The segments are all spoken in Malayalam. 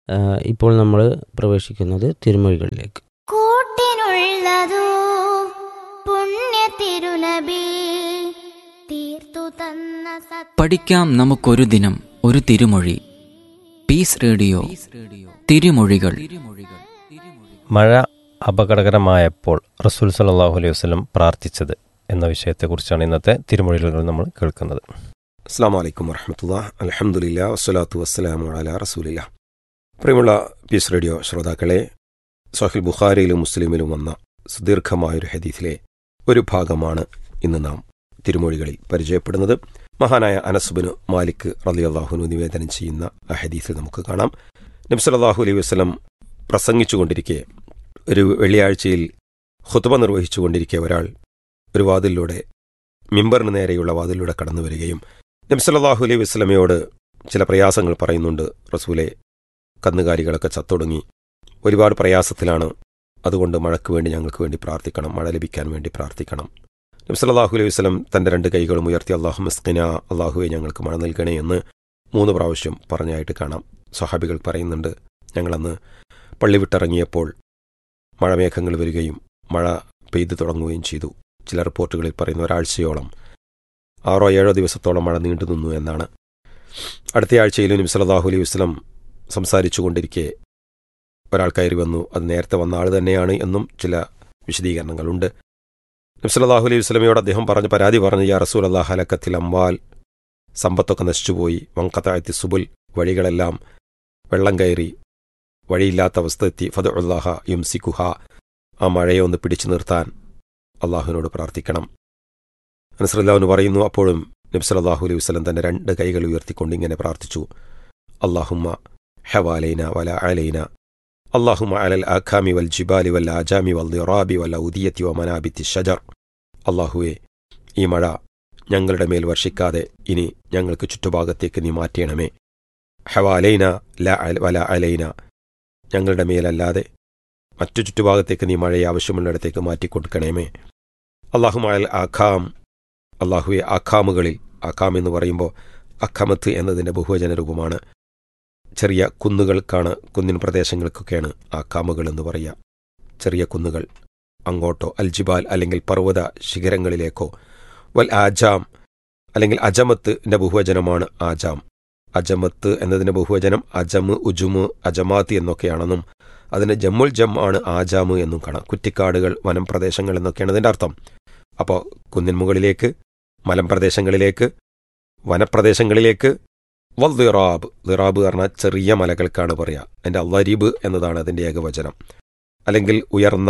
ആ, ഇപ്പോൾ നമ്മൾ പ്രവേശിക്കുന്നത് തിരുമൊഴികളിലേക്ക് കൂട്ടിനുള്ളതോ പുണ്യ തിരുനബി തീർത്തു തന്ന സത് പഠിക്കാം നമുക്കൊരു ദിനം ഒരു തിരുമൊഴി പീസ് റേഡിയോ തിരുമൊഴികൾ മഴ അപകടകരമായപ്പോൾ റസൂൽ സല്ലാഹു അലൈഹി വസ്ലം പ്രാർത്ഥിച്ചത് എന്ന വിഷയത്തെക്കുറിച്ചാണ് ഇന്നത്തെ തിരുമൊഴികൾ നമ്മൾ കേൾക്കുന്നത് അസ്സാം വലൈക്കും വറഹമത്തുള്ള അലഹമുല്ല വസ്സലാത്തു വസ്സലാമു അല റസൂലില്ല പ്രിയമുള്ള പീസ് റേഡിയോ ശ്രോതാക്കളെ സഹിൽ ബുഖാരിയിലും മുസ്ലിമിലും വന്ന സുദീർഘമായൊരു ഹദീസിലെ ഒരു ഭാഗമാണ് ഇന്ന് നാം തിരുമൊഴികളിൽ പരിചയപ്പെടുന്നത് മഹാനായ അനസുബിന് മാലിക് റലി അള്ളാഹുനു നിവേദനം ചെയ്യുന്ന ആ ഹദീസിൽ നമുക്ക് കാണാം നബ്സലാഹു അലൈഹി വസ്ലം പ്രസംഗിച്ചുകൊണ്ടിരിക്കെ ഒരു വെള്ളിയാഴ്ചയിൽ ഹുതുബ നിർവഹിച്ചുകൊണ്ടിരിക്കെ ഒരാൾ ഒരു വാതിലിലൂടെ മിമ്പറിന് നേരെയുള്ള വാതിലൂടെ കടന്നു വരികയും നബ്സല്ലാഹു അലൈഹി വസ്ലമയോട് ചില പ്രയാസങ്ങൾ പറയുന്നുണ്ട് റസൂലെ കന്നുകാലികളൊക്കെ ചത്തൊടുങ്ങി ഒരുപാട് പ്രയാസത്തിലാണ് അതുകൊണ്ട് മഴയ്ക്ക് വേണ്ടി ഞങ്ങൾക്ക് വേണ്ടി പ്രാർത്ഥിക്കണം മഴ ലഭിക്കാൻ വേണ്ടി പ്രാർത്ഥിക്കണം നബ്സല്ലാഹു അലൈഹി വസ്ലം തന്റെ രണ്ട് കൈകളും ഉയർത്തി അള്ളാഹു മസ്കിന അള്ളാഹുവെ ഞങ്ങൾക്ക് മഴ നൽകണേ എന്ന് മൂന്ന് പ്രാവശ്യം പറഞ്ഞായിട്ട് കാണാം സഹാബികൾ പറയുന്നുണ്ട് ഞങ്ങളന്ന് പള്ളി വിട്ടിറങ്ങിയപ്പോൾ മഴമേഘങ്ങൾ വരികയും മഴ പെയ്തു തുടങ്ങുകയും ചെയ്തു ചില റിപ്പോർട്ടുകളിൽ പറയുന്ന ഒരാഴ്ചയോളം ആറോ ഏഴോ ദിവസത്തോളം മഴ നീണ്ടു നിന്നു എന്നാണ് അടുത്ത ആഴ്ചയിലും നബി സല്ലല്ലാഹു അലൈഹി വസ്ലം സംസാരിച്ചു കൊണ്ടിരിക്കെ ഒരാൾ കയറി വന്നു അത് നേരത്തെ വന്ന ആൾ തന്നെയാണ് എന്നും ചില വിശദീകരണങ്ങളുണ്ട് നബി സല്ലല്ലാഹു അലൈഹി വസ്ലമയോട് അദ്ദേഹം പറഞ്ഞ് പരാതി പറഞ്ഞു യാ റസൂൽ അള്ളാഹ് ഹലക്കത്തിൽ അമ്പാൽ സമ്പത്തൊക്കെ നശിച്ചുപോയി വങ്കത്തായത്തി സുബുൽ വഴികളെല്ലാം വെള്ളം കയറി വഴിയില്ലാത്ത അവസ്ഥ എത്തി ഫതു അള്ളാഹ യുംസിക്കുഹ ആ മഴയെ ഒന്ന് പിടിച്ചു നിർത്താൻ അള്ളാഹുവിനോട് പ്രാർത്ഥിക്കണം അനസ്രല്ലാഹുന് പറയുന്നു അപ്പോഴും നബ്സലാഹു അലൈഹി വസ്ലം തന്റെ രണ്ട് കൈകൾ ഉയർത്തിക്കൊണ്ട് ഇങ്ങനെ പ്രാർത്ഥിച്ചു അള്ളാഹുമ്മ ഹവാലൈന വല അലൈന അള്ളാഹുമ അലൽ ആഖാമി വൽ ജിബാലി വൽ ആജാമി വൽ ദിറാബി വൽ ഔദിയത്തി വ മനാബിത്തി ഷജർ അള്ളാഹുവെ ഈ മഴ ഞങ്ങളുടെ മേൽ വർഷിക്കാതെ ഇനി ഞങ്ങൾക്ക് ചുറ്റുഭാഗത്തേക്ക് നീ മാറ്റണമേ ഹവാലൈന ല അല- വല അലൈന ഞങ്ങളുടെ മേലല്ലാതെ മറ്റു ചുറ്റുഭാഗത്തേക്ക് നീ മഴയെ ആവശ്യമുള്ളിടത്തേക്ക് മാറ്റിക്കൊടുക്കണമേ അള്ളാഹുമായൽ ആഖാം അള്ളാഹുവെ ആഖാമുകളിൽ ആഖാം എന്ന് പറയുമ്പോൾ അഖമത്ത് എന്നതിൻ്റെ ബഹുവചന രൂപമാണ് ചെറിയ കുന്നുകൾക്കാണ് കുന്നിൻ പ്രദേശങ്ങൾക്കൊക്കെയാണ് ആഖാമുകൾ എന്ന് പറയുക ചെറിയ കുന്നുകൾ അങ്ങോട്ടോ അൽജിബാൽ അല്ലെങ്കിൽ പർവ്വത ശിഖരങ്ങളിലേക്കോ വൽ ആജാം അല്ലെങ്കിൽ അജമത്തിന്റെ ബഹുവചനമാണ് ആജാം അജമത്ത് എന്നതിന്റെ ബഹുവചനം അജമ് ഉജുമ് അജമാത്ത് എന്നൊക്കെയാണെന്നും അതിന് ജമ്മുൽ ജം ആണ് ആജാമ് എന്നും കാണാം കുറ്റിക്കാടുകൾ വനം പ്രദേശങ്ങൾ എന്നൊക്കെയാണ് അതിന്റെ അർത്ഥം അപ്പോൾ കുന്നിൻ മുകളിലേക്ക് മലമ്പ്രദേശങ്ങളിലേക്ക് വനപ്രദേശങ്ങളിലേക്ക് വൽ ദിറാബ് ദിറാബ് പറഞ്ഞാൽ ചെറിയ മലകൾക്കാണ് പറയുക അതിന്റെ അള്ളരീബ് എന്നതാണ് അതിന്റെ ഏകവചനം അല്ലെങ്കിൽ ഉയർന്ന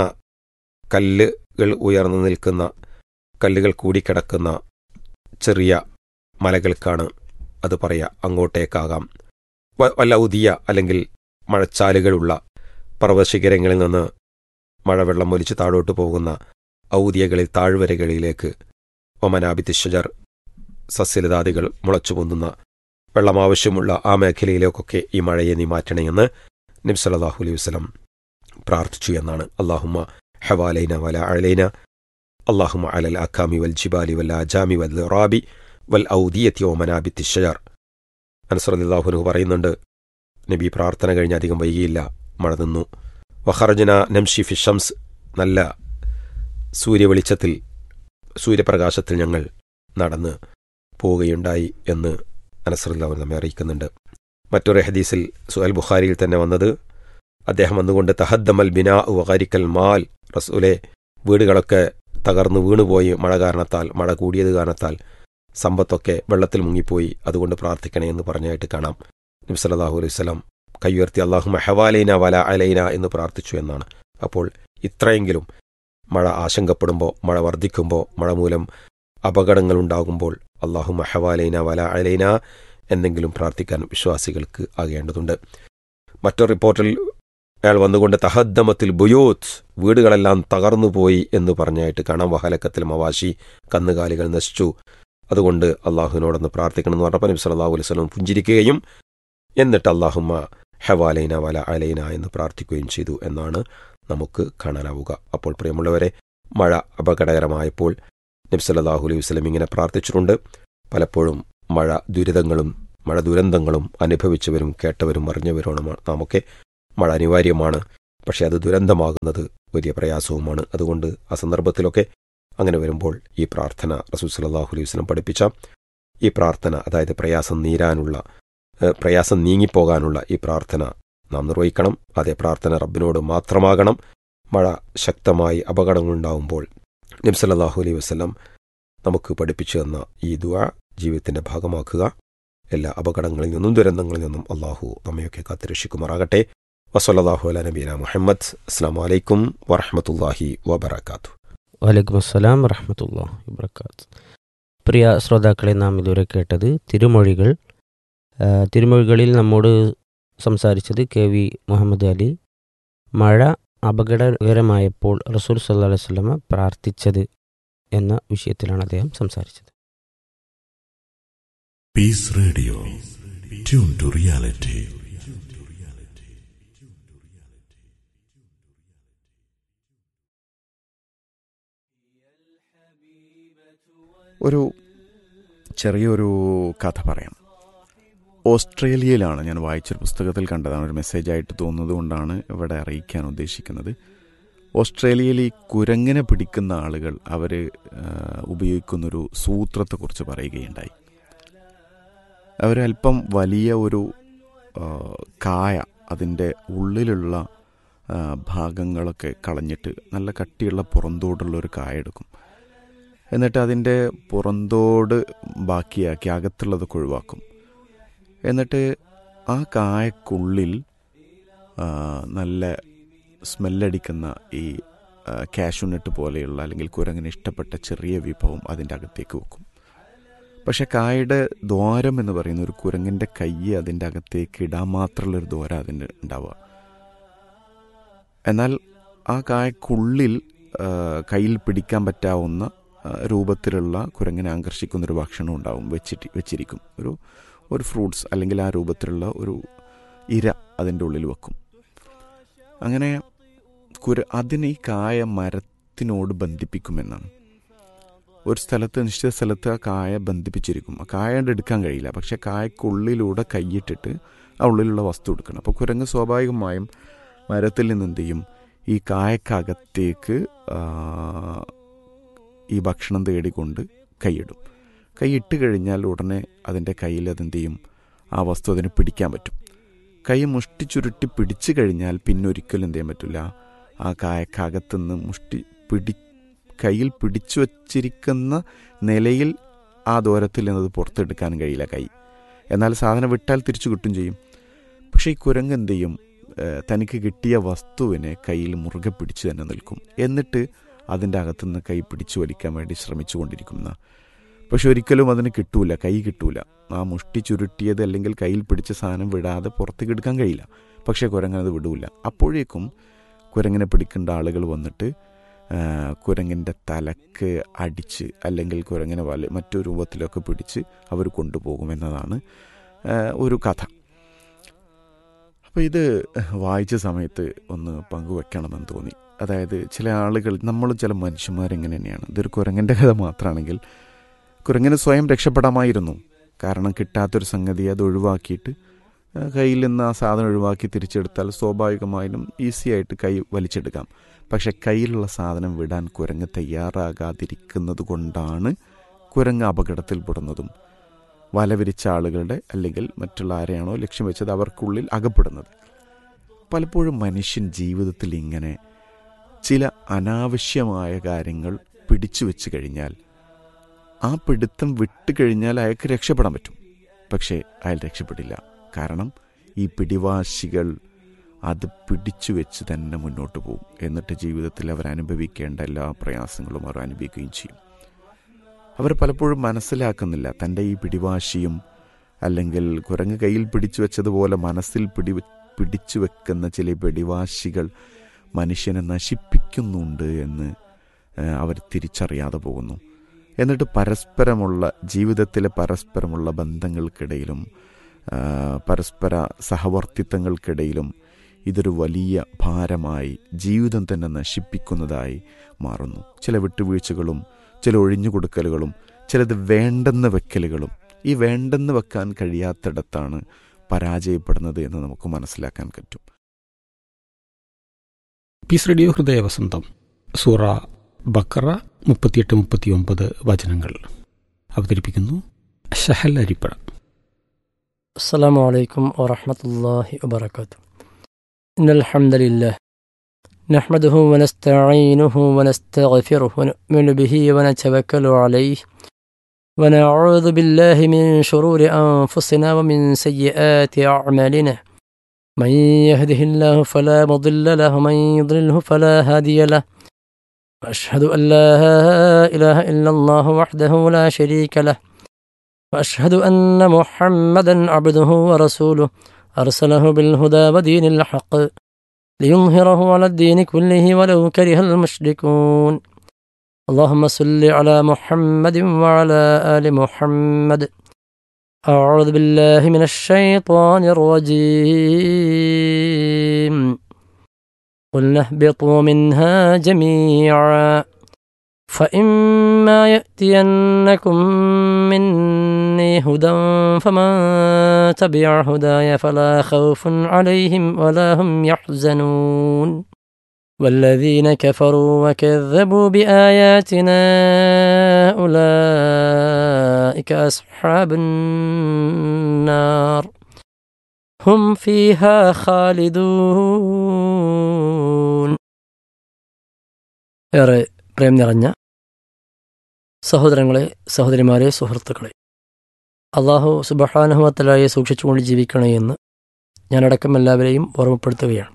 കല്ലുകൾ ഉയർന്നു നിൽക്കുന്ന കല്ലുകൾ കൂടിക്കിടക്കുന്ന ചെറിയ മലകൾക്കാണ് അത് പറയുക അങ്ങോട്ടേക്കാകാം വ- വല്ല ഉദിയ അല്ലെങ്കിൽ മഴച്ചാലുകളുള്ള പർവ്വശിഖരങ്ങളിൽ നിന്ന് മഴവെള്ളം ഒലിച്ച് താഴോട്ട് പോകുന്ന ഔദിയകളിൽ താഴ്വരകളിലേക്ക് ഒമനാബിത്തി ഷജർ സസ്യലതാദികൾ മുളച്ചു പൊന്തുന്ന വെള്ളം ആവശ്യമുള്ള ആ മേഖലയിലേക്കൊക്കെ ഈ മഴയെ നീ മാറ്റണമെന്ന് നബ്സലാഹു അലൈഹി വസ്ലം പ്രാർത്ഥിച്ചു എന്നാണ് അള്ളാഹുമ ഹവാലൈന വല അലൈന അള്ളാഹുമ അലൽ അക്കാമി വൽ ജിബാലി വൽ ആജാമി വൽ റാബി വൽ ഔദിയത്തി ഓമനാബിത്തി ഷജർ അനസറല്ലാഹുനു പറയുന്നുണ്ട് നബി പ്രാർത്ഥന കഴിഞ്ഞ് അധികം വൈകിയില്ല മഴ നിന്നു വഹർജന നംഷി ഫിഷംസ് നല്ല സൂര്യവെളിച്ചത്തിൽ സൂര്യപ്രകാശത്തിൽ ഞങ്ങൾ നടന്ന് പോവുകയുണ്ടായി എന്ന് അനസറുല്ലാഹു നമ്മെ അറിയിക്കുന്നുണ്ട് മറ്റൊരു ഹദീസിൽ സുഹൽ ബുഖാരിയിൽ തന്നെ വന്നത് അദ്ദേഹം വന്നുകൊണ്ട് തഹദ്ദമൽ ബിനാ വകാരിക്കൽ മാൽ റസൂലെ വീടുകളൊക്കെ തകർന്നു വീണുപോയി മഴ കാരണത്താൽ മഴ കൂടിയത് കാരണത്താൽ സമ്പത്തൊക്കെ വെള്ളത്തിൽ മുങ്ങിപ്പോയി അതുകൊണ്ട് പ്രാർത്ഥിക്കണേ എന്ന് പറഞ്ഞായിട്ട് കാണാം നബി സല്ലല്ലാഹു അലൈഹി വസല്ലം കൈയുയർത്തി അള്ളാഹു മെഹവാലൈന വല അലൈന എന്ന് പ്രാർത്ഥിച്ചു എന്നാണ് അപ്പോൾ ഇത്രയെങ്കിലും മഴ ആശങ്കപ്പെടുമ്പോൾ മഴ വർദ്ധിക്കുമ്പോൾ മഴ മൂലം അപകടങ്ങൾ ഉണ്ടാകുമ്പോൾ അള്ളാഹു മെഹവാലൈന വല അലൈന എന്നെങ്കിലും പ്രാർത്ഥിക്കാൻ വിശ്വാസികൾക്ക് ആകേണ്ടതുണ്ട് മറ്റൊരു റിപ്പോർട്ടിൽ അയാൾ വന്നുകൊണ്ട് തഹദ്ദമത്തിൽ ബുയോത്ത് വീടുകളെല്ലാം തകർന്നുപോയി എന്ന് പറഞ്ഞായിട്ട് കാണാം വഹലക്കത്തിൽ മവാശി കന്നുകാലികൾ നശിച്ചു അതുകൊണ്ട് അള്ളാഹുവിനോടൊന്ന് പ്രാർത്ഥിക്കണം എന്ന് പറഞ്ഞപ്പോൾ നബി സല്ലല്ലാഹു അലൈഹി വസല്ലം പുഞ്ചിരിക്കുകയും എന്നിട്ട് അള്ളാഹുമ്മ ഹവാലൈന വല അലൈന എന്ന് പ്രാർത്ഥിക്കുകയും ചെയ്തു എന്നാണ് നമുക്ക് കാണാനാവുക അപ്പോൾ പ്രിയമുള്ളവരെ മഴ അപകടകരമായപ്പോൾ നബി സല്ലല്ലാഹു അലൈഹി വസല്ലം ഇങ്ങനെ പ്രാർത്ഥിച്ചിട്ടുണ്ട് പലപ്പോഴും മഴ ദുരിതങ്ങളും മഴ ദുരന്തങ്ങളും അനുഭവിച്ചവരും കേട്ടവരും അറിഞ്ഞവരുമാണ് നാമൊക്കെ മഴ അനിവാര്യമാണ് പക്ഷേ അത് ദുരന്തമാകുന്നത് വലിയ പ്രയാസവുമാണ് അതുകൊണ്ട് ആ സന്ദർഭത്തിലൊക്കെ അങ്ങനെ വരുമ്പോൾ ഈ പ്രാർത്ഥന റസൂൽ സലാഹു അലൈഹി വസ്ലം പഠിപ്പിച്ച ഈ പ്രാർത്ഥന അതായത് പ്രയാസം നീരാനുള്ള ഏഹ്, പ്രയാസം നീങ്ങിപ്പോകാനുള്ള ഈ പ്രാർത്ഥന നാം നിർവഹിക്കണം അതേ പ്രാർത്ഥന റബ്ബിനോട് മാത്രമാകണം മഴ ശക്തമായി അപകടങ്ങളുണ്ടാവുമ്പോൾ നബ്സല്ലാഹു അലൈഹി വസ്ലം നമുക്ക് പഠിപ്പിച്ചു തന്ന ഈ ദുആ ജീവിതത്തിന്റെ ഭാഗമാക്കുക എല്ലാ അപകടങ്ങളിൽ നിന്നും ദുരന്തങ്ങളിൽ നിന്നും അള്ളാഹു നമ്മയൊക്കെ കാത്തുരക്ഷിക്കുമാറാകട്ടെ വസല്ലാഹു അല നബീന മുഹമ്മദ് അസ്സാം വലൈക്കും വറഹമത്തല്ലാഹി വബർക്കാത്തു വലൈക്കും അസ്സലാം വറഹമത്തുള്ള വബർക്കാത്ത് പ്രിയ ശ്രോതാക്കളെ നാം ഇതുവരെ കേട്ടത് തിരുമൊഴികൾ ആ, തിരുമൊഴികളിൽ നമ്മോട് സംസാരിച്ചത് കെ വി മുഹമ്മദ് അലി മഴ അപകടകരമായപ്പോൾ റസൂൽ സല്ലാ അലൈഹി സ്വലമ പ്രാർത്ഥിച്ചത് എന്ന വിഷയത്തിലാണ് അദ്ദേഹം സംസാരിച്ചത് Peace Radio. Tune to reality. ഒരു ചെറിയൊരു കഥ പറയാം ഓസ്ട്രേലിയയിലാണ് ഞാൻ വായിച്ചൊരു പുസ്തകത്തിൽ കണ്ടതാണ് ഒരു മെസ്സേജായിട്ട് തോന്നുന്നത് കൊണ്ടാണ് ഇവിടെ അറിയിക്കാൻ ഉദ്ദേശിക്കുന്നത് ഓസ്ട്രേലിയയിൽ ഈ കുരങ്ങനെ പിടിക്കുന്ന ആളുകൾ അവർ ഉപയോഗിക്കുന്നൊരു സൂത്രത്തെക്കുറിച്ച് പറയുകയുണ്ടായി അവരല്പം വലിയ ഒരു ആ, കായ അതിൻ്റെ ഉള്ളിലുള്ള ആ, ഭാഗങ്ങളൊക്കെ കളഞ്ഞിട്ട് നല്ല കട്ടിയുള്ള പുറന്തോടുള്ള ഒരു കായ എടുക്കും എന്നിട്ട് അതിൻ്റെ പുറന്തോട് ബാക്കിയാക്കി അകത്തുള്ളതൊക്കെ ഒഴിവാക്കും എന്നിട്ട് ആ കായക്കുള്ളിൽ ആ, നല്ല സ്മെല്ലടിക്കുന്ന ഈ കാഷ്യൂനട്ട് പോലെയുള്ള അല്ലെങ്കിൽ കുരങ്ങിന് ഇഷ്ടപ്പെട്ട ചെറിയ വിഭവം അതിൻ്റെ അകത്തേക്ക് വെക്കും പക്ഷെ കായയുടെ ദ്വാരം എന്ന് പറയുന്ന ഒരു കുരങ്ങിൻ്റെ കൈ അതിൻ്റെ അകത്തേക്ക് ഇടാൻ മാത്രമുള്ളൊരു ദ്വാരം അതിന് ഉണ്ടാവുക എന്നാൽ ആ കായക്കുള്ളിൽ ആ, കയ്യിൽ പിടിക്കാൻ പറ്റാവുന്ന ആ, രൂപത്തിലുള്ള കുരങ്ങിനെ ആകർഷിക്കുന്ന ഒരു ഭക്ഷണം ഉണ്ടാവും വെച്ചിട്ട് വെച്ചിരിക്കും ഒരു ഒരു ഫ്രൂട്ട്സ് അല്ലെങ്കിൽ ആ രൂപത്തിലുള്ള ഒരു ഇര അതിൻ്റെ ഉള്ളിൽ വെക്കും അങ്ങനെ കുര അതിന് ഈ കായ മരത്തിനോട് ബന്ധിപ്പിക്കുമെന്നാണ് ഒരു സ്ഥലത്ത് നിശ്ചിത സ്ഥലത്ത് ആ കായ ബന്ധിപ്പിച്ചിരിക്കും ആ കായ കൊണ്ട് എടുക്കാൻ കഴിയില്ല പക്ഷെ കായക്കുള്ളിലൂടെ കൈയിട്ടിട്ട് ആ ഉള്ളിലുള്ള വസ്തു എടുക്കണം അപ്പോൾ കുരങ്ങ് സ്വാഭാവികമായും മരത്തിൽ നിന്ന് എന്ത് ചെയ്യും ഈ കായക്കകത്തേക്ക് ആ, ഈ ഭക്ഷണം തേടിക്കൊണ്ട് കൈയിടും കൈയിട്ട് കഴിഞ്ഞാൽ ഉടനെ അതിൻ്റെ കയ്യിൽ അതെന്ത് ചെയ്യും ആ വസ്തു അതിന് പിടിക്കാൻ പറ്റും കൈ മുഷ്ടി ചുരുട്ടി പിടിച്ചു കഴിഞ്ഞാൽ പിന്നെ ഒരിക്കലും എന്ത് ചെയ്യാൻ പറ്റില്ല ആ കായക്കകത്തുനിന്ന് മുഷ്ടി പിടി കയ്യിൽ പിടിച്ചു വച്ചിരിക്കുന്ന നിലയിൽ ആ ദൂരത്തിൽ നിന്നത് പുറത്തെടുക്കാൻ കഴിയില്ല കൈ എന്നാൽ സാധനം വിട്ടാൽ തിരിച്ചു കിട്ടും ചെയ്യും പക്ഷേ ഈ കുരങ്ങ് എന്ത് ചെയ്യും ഏഹ് തനിക്ക് കിട്ടിയ വസ്തുവിനെ കയ്യിൽ മുറുകെ പിടിച്ചു തന്നെ നിൽക്കും എന്നിട്ട് അതിൻ്റെ അകത്തുനിന്ന് കൈ പിടിച്ചു വലിക്കാൻ വേണ്ടി ശ്രമിച്ചുകൊണ്ടിരിക്കുന്ന പക്ഷെ ഒരിക്കലും അതിന് കിട്ടൂല കൈ കിട്ടൂല ആ മുഷ്ടി ചുരുട്ടിയത് അല്ലെങ്കിൽ കയ്യിൽ പിടിച്ച സാധനം വിടാതെ പുറത്തേക്ക് എടുക്കാൻ കഴിയില്ല പക്ഷേ കുരങ്ങൻ അത് വിടൂല അപ്പോഴേക്കും കുരങ്ങിനെ പിടിക്കേണ്ട ആളുകൾ വന്നിട്ട് ആ, കുരങ്ങിൻ്റെ തലക്ക് അടിച്ച് അല്ലെങ്കിൽ കുരങ്ങിനെ വല മറ്റു രൂപത്തിലൊക്കെ പിടിച്ച് അവർ കൊണ്ടുപോകുമെന്നതാണ് ആ, ഒരു കഥ അപ്പോൾ ഇത് വായിച്ച സമയത്ത് ഒന്ന് പങ്കുവെക്കണമെന്ന് തോന്നി അതായത് ചില ആളുകൾ നമ്മൾ ചില മനുഷ്യന്മാരെങ്ങനെ തന്നെയാണ് ഇതൊരു കുരങ്ങൻ്റെ കഥ മാത്രമാണെങ്കിൽ കുരങ്ങിന് സ്വയം രക്ഷപ്പെടാമായിരുന്നു കാരണം കിട്ടാത്തൊരു സംഗതി അത് ഒഴിവാക്കിയിട്ട് ആ, കയ്യിൽ നിന്ന് ആ സാധനം ഒഴിവാക്കി തിരിച്ചെടുത്താൽ സ്വാഭാവികമായും ഈസി ആയിട്ട് കൈ വലിച്ചെടുക്കാം പക്ഷെ കയ്യിലുള്ള സാധനം വിടാൻ കുരങ്ങ് തയ്യാറാകാതിരിക്കുന്നത് കൊണ്ടാണ് കുരങ്ങ് അപകടത്തിൽപ്പെടുന്നതും വല വിരിച്ച ആളുകളുടെ അല്ലെങ്കിൽ മറ്റുള്ള ആരെയാണോ ലക്ഷ്യം വെച്ചത് അവർക്കുള്ളിൽ അകപ്പെടുന്നത് പലപ്പോഴും മനുഷ്യൻ ജീവിതത്തിൽ ഇങ്ങനെ ചില അനാവശ്യമായ കാര്യങ്ങൾ പിടിച്ചു വെച്ച് കഴിഞ്ഞാൽ ആ പിടുത്തം വിട്ട് കഴിഞ്ഞാൽ അയാൾക്ക് രക്ഷപ്പെടാൻ പറ്റും പക്ഷേ അയാൾ രക്ഷപ്പെടില്ല കാരണം ഈ പിടിവാശികൾ അത് പിടിച്ചു വെച്ച് തന്നെ മുന്നോട്ട് പോകും എന്നിട്ട് ജീവിതത്തിൽ അവർ അനുഭവിക്കേണ്ട എല്ലാ പ്രയാസങ്ങളും അവർ അനുഭവിക്കുകയും ചെയ്യും അവർ പലപ്പോഴും മനസ്സിലാക്കുന്നില്ല തൻ്റെ ഈ പിടിവാശിയും അല്ലെങ്കിൽ കുരങ്ങ് കയ്യിൽ പിടിച്ചു വെച്ചതുപോലെ മനസ്സിൽ പിടി പിടിച്ചു വെക്കുന്ന ചില പിടിവാശികൾ മനുഷ്യനെ നശിപ്പിക്കുന്നുണ്ട് എന്ന് ഏഹ്, അവർ തിരിച്ചറിയാതെ പോകുന്നു എന്നിട്ട് പരസ്പരമുള്ള ജീവിതത്തിലെ പരസ്പരമുള്ള ബന്ധങ്ങൾക്കിടയിലും ആ, പരസ്പര സഹവർത്തിത്വങ്ങൾക്കിടയിലും ഇതൊരു വലിയ ഭാരമായി ജീവിതം തന്നെ നശിപ്പിക്കുന്നതായി മാറുന്നു ചില വിട്ടുവീഴ്ചകളും ചില ഒഴിഞ്ഞുകൊടുക്കലുകളും ചിലത് വേണ്ടെന്ന് വെക്കലുകളും ഈ വേണ്ടെന്ന് വെക്കാൻ കഴിയാത്തിടത്താണ് പരാജയപ്പെടുന്നത് എന്ന് നമുക്ക് മനസ്സിലാക്കാൻ പറ്റും പീസ് റേഡിയോ ഹൃദയവസന്തം സൂറ ബക്കറ മുപ്പത്തിയെട്ട് മുപ്പത്തിയൊമ്പത് വചനങ്ങൾ അവതരിപ്പിക്കുന്നു ഷഹൽ അരിപ്പട السلام عليكم ورحمة الله وبركاته إن الحمد لله نحمده ونستعينه ونستغفره ونؤمن به ونتوكل عليه ونعوذ بالله من شرور أنفسنا ومن سيئات أعمالنا من يهده الله فلا مضل له ومن يضلله فلا هادي له وأشهد أن لا إله إلا الله وحده لا شريك له واشهد ان محمدا عبده ورسوله ارسله بالهدى ودين الحق ليظهره على الدين كله ولو كره المشركون اللهم صل على محمد وعلى ال محمد اعوذ بالله من الشيطان الرجيم قلنا اهبطوا منها جميعا فإما يأتينكم مني هدى فمن تبع هداي فلا خوف عليهم ولا هم يحزنون والذين كفروا وكذبوا بآياتنا أولئك أصحاب النار هم فيها خالدون ഏറെ പ്രേം നിറഞ്ഞ സഹോദരങ്ങളെ സഹോദരിമാരെ സുഹൃത്തുക്കളെ അള്ളാഹു സുബഹാനുഹമത്തലായെ സൂക്ഷിച്ചുകൊണ്ട് ജീവിക്കണേ എന്ന് ഞാനടക്കം എല്ലാവരെയും ഓർമ്മപ്പെടുത്തുകയാണ്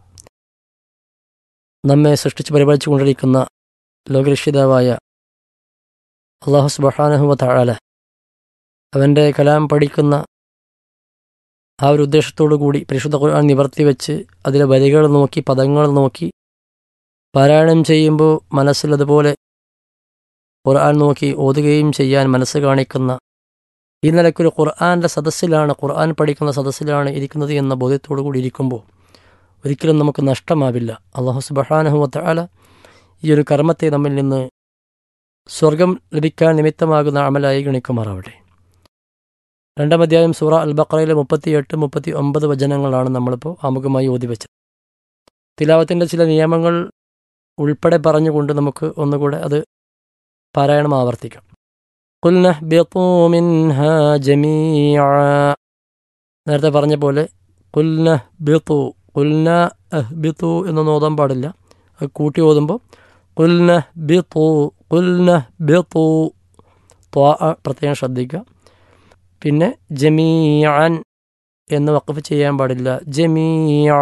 നമ്മെ സൃഷ്ടിച്ച് പരിപാലിച്ചുകൊണ്ടിരിക്കുന്ന ലോകരക്ഷിതാവായ അള്ളാഹു സുബഹാനുഹമത്താല അവൻ്റെ കലാം പഠിക്കുന്ന ആ ഒരു ഉദ്ദേശത്തോടു കൂടി പരിശുദ്ധ ഖുർആൻ നിവർത്തി വെച്ച് അതിലെ വരികൾ നോക്കി പദങ്ങൾ നോക്കി പാരായണം ചെയ്യുമ്പോൾ മനസ്സിലതുപോലെ ഖുർആൻ നോക്കി ഓതുകയും ചെയ്യാൻ മനസ്സ് കാണിക്കുന്ന ഈ നിലയ്ക്കൊരു ഖുർആൻ്റെ സദസ്സിലാണ് ഖുർആൻ പഠിക്കുന്ന സദസ്സിലാണ് ഇരിക്കുന്നത് എന്ന ബോധ്യത്തോടു കൂടി ഇരിക്കുമ്പോൾ ഒരിക്കലും നമുക്ക് നഷ്ടമാവില്ല അള്ളാഹു സുബഹാനഹുമത്താല ഈ ഒരു കർമ്മത്തെ നമ്മിൽ നിന്ന് സ്വർഗം ലഭിക്കാൻ നിമിത്തമാകുന്ന അമലായി ഗണിക്കുമാറാവട്ടെ രണ്ടാം അധ്യായം സൂറ അൽ ബക്രയിലെ മുപ്പത്തിയെട്ട് മുപ്പത്തി ഒമ്പത് വചനങ്ങളാണ് നമ്മളിപ്പോൾ ആമുഖമായി ഓതി വെച്ചത് തിലാവത്തിൻ്റെ ചില നിയമങ്ങൾ ഉൾപ്പെടെ പറഞ്ഞുകൊണ്ട് നമുക്ക് ഒന്നുകൂടെ അത് പാരായണം ആവർത്തിക്കാം കുൽന നേരത്തെ പറഞ്ഞ പോലെ കുൽന ബിത്തു കുൽന ബിത്തു എന്നൊന്നും ഓതാൻ പാടില്ല അത് കൂട്ടി ഓതുമ്പോൾ കുൽന ബിത്തു കുൽന ബിത്തു ത്വാ പ്രത്യേകം ശ്രദ്ധിക്കുക പിന്നെ ജമീഅൻ എന്ന് വഖഫ് ചെയ്യാൻ പാടില്ല ജമീഅ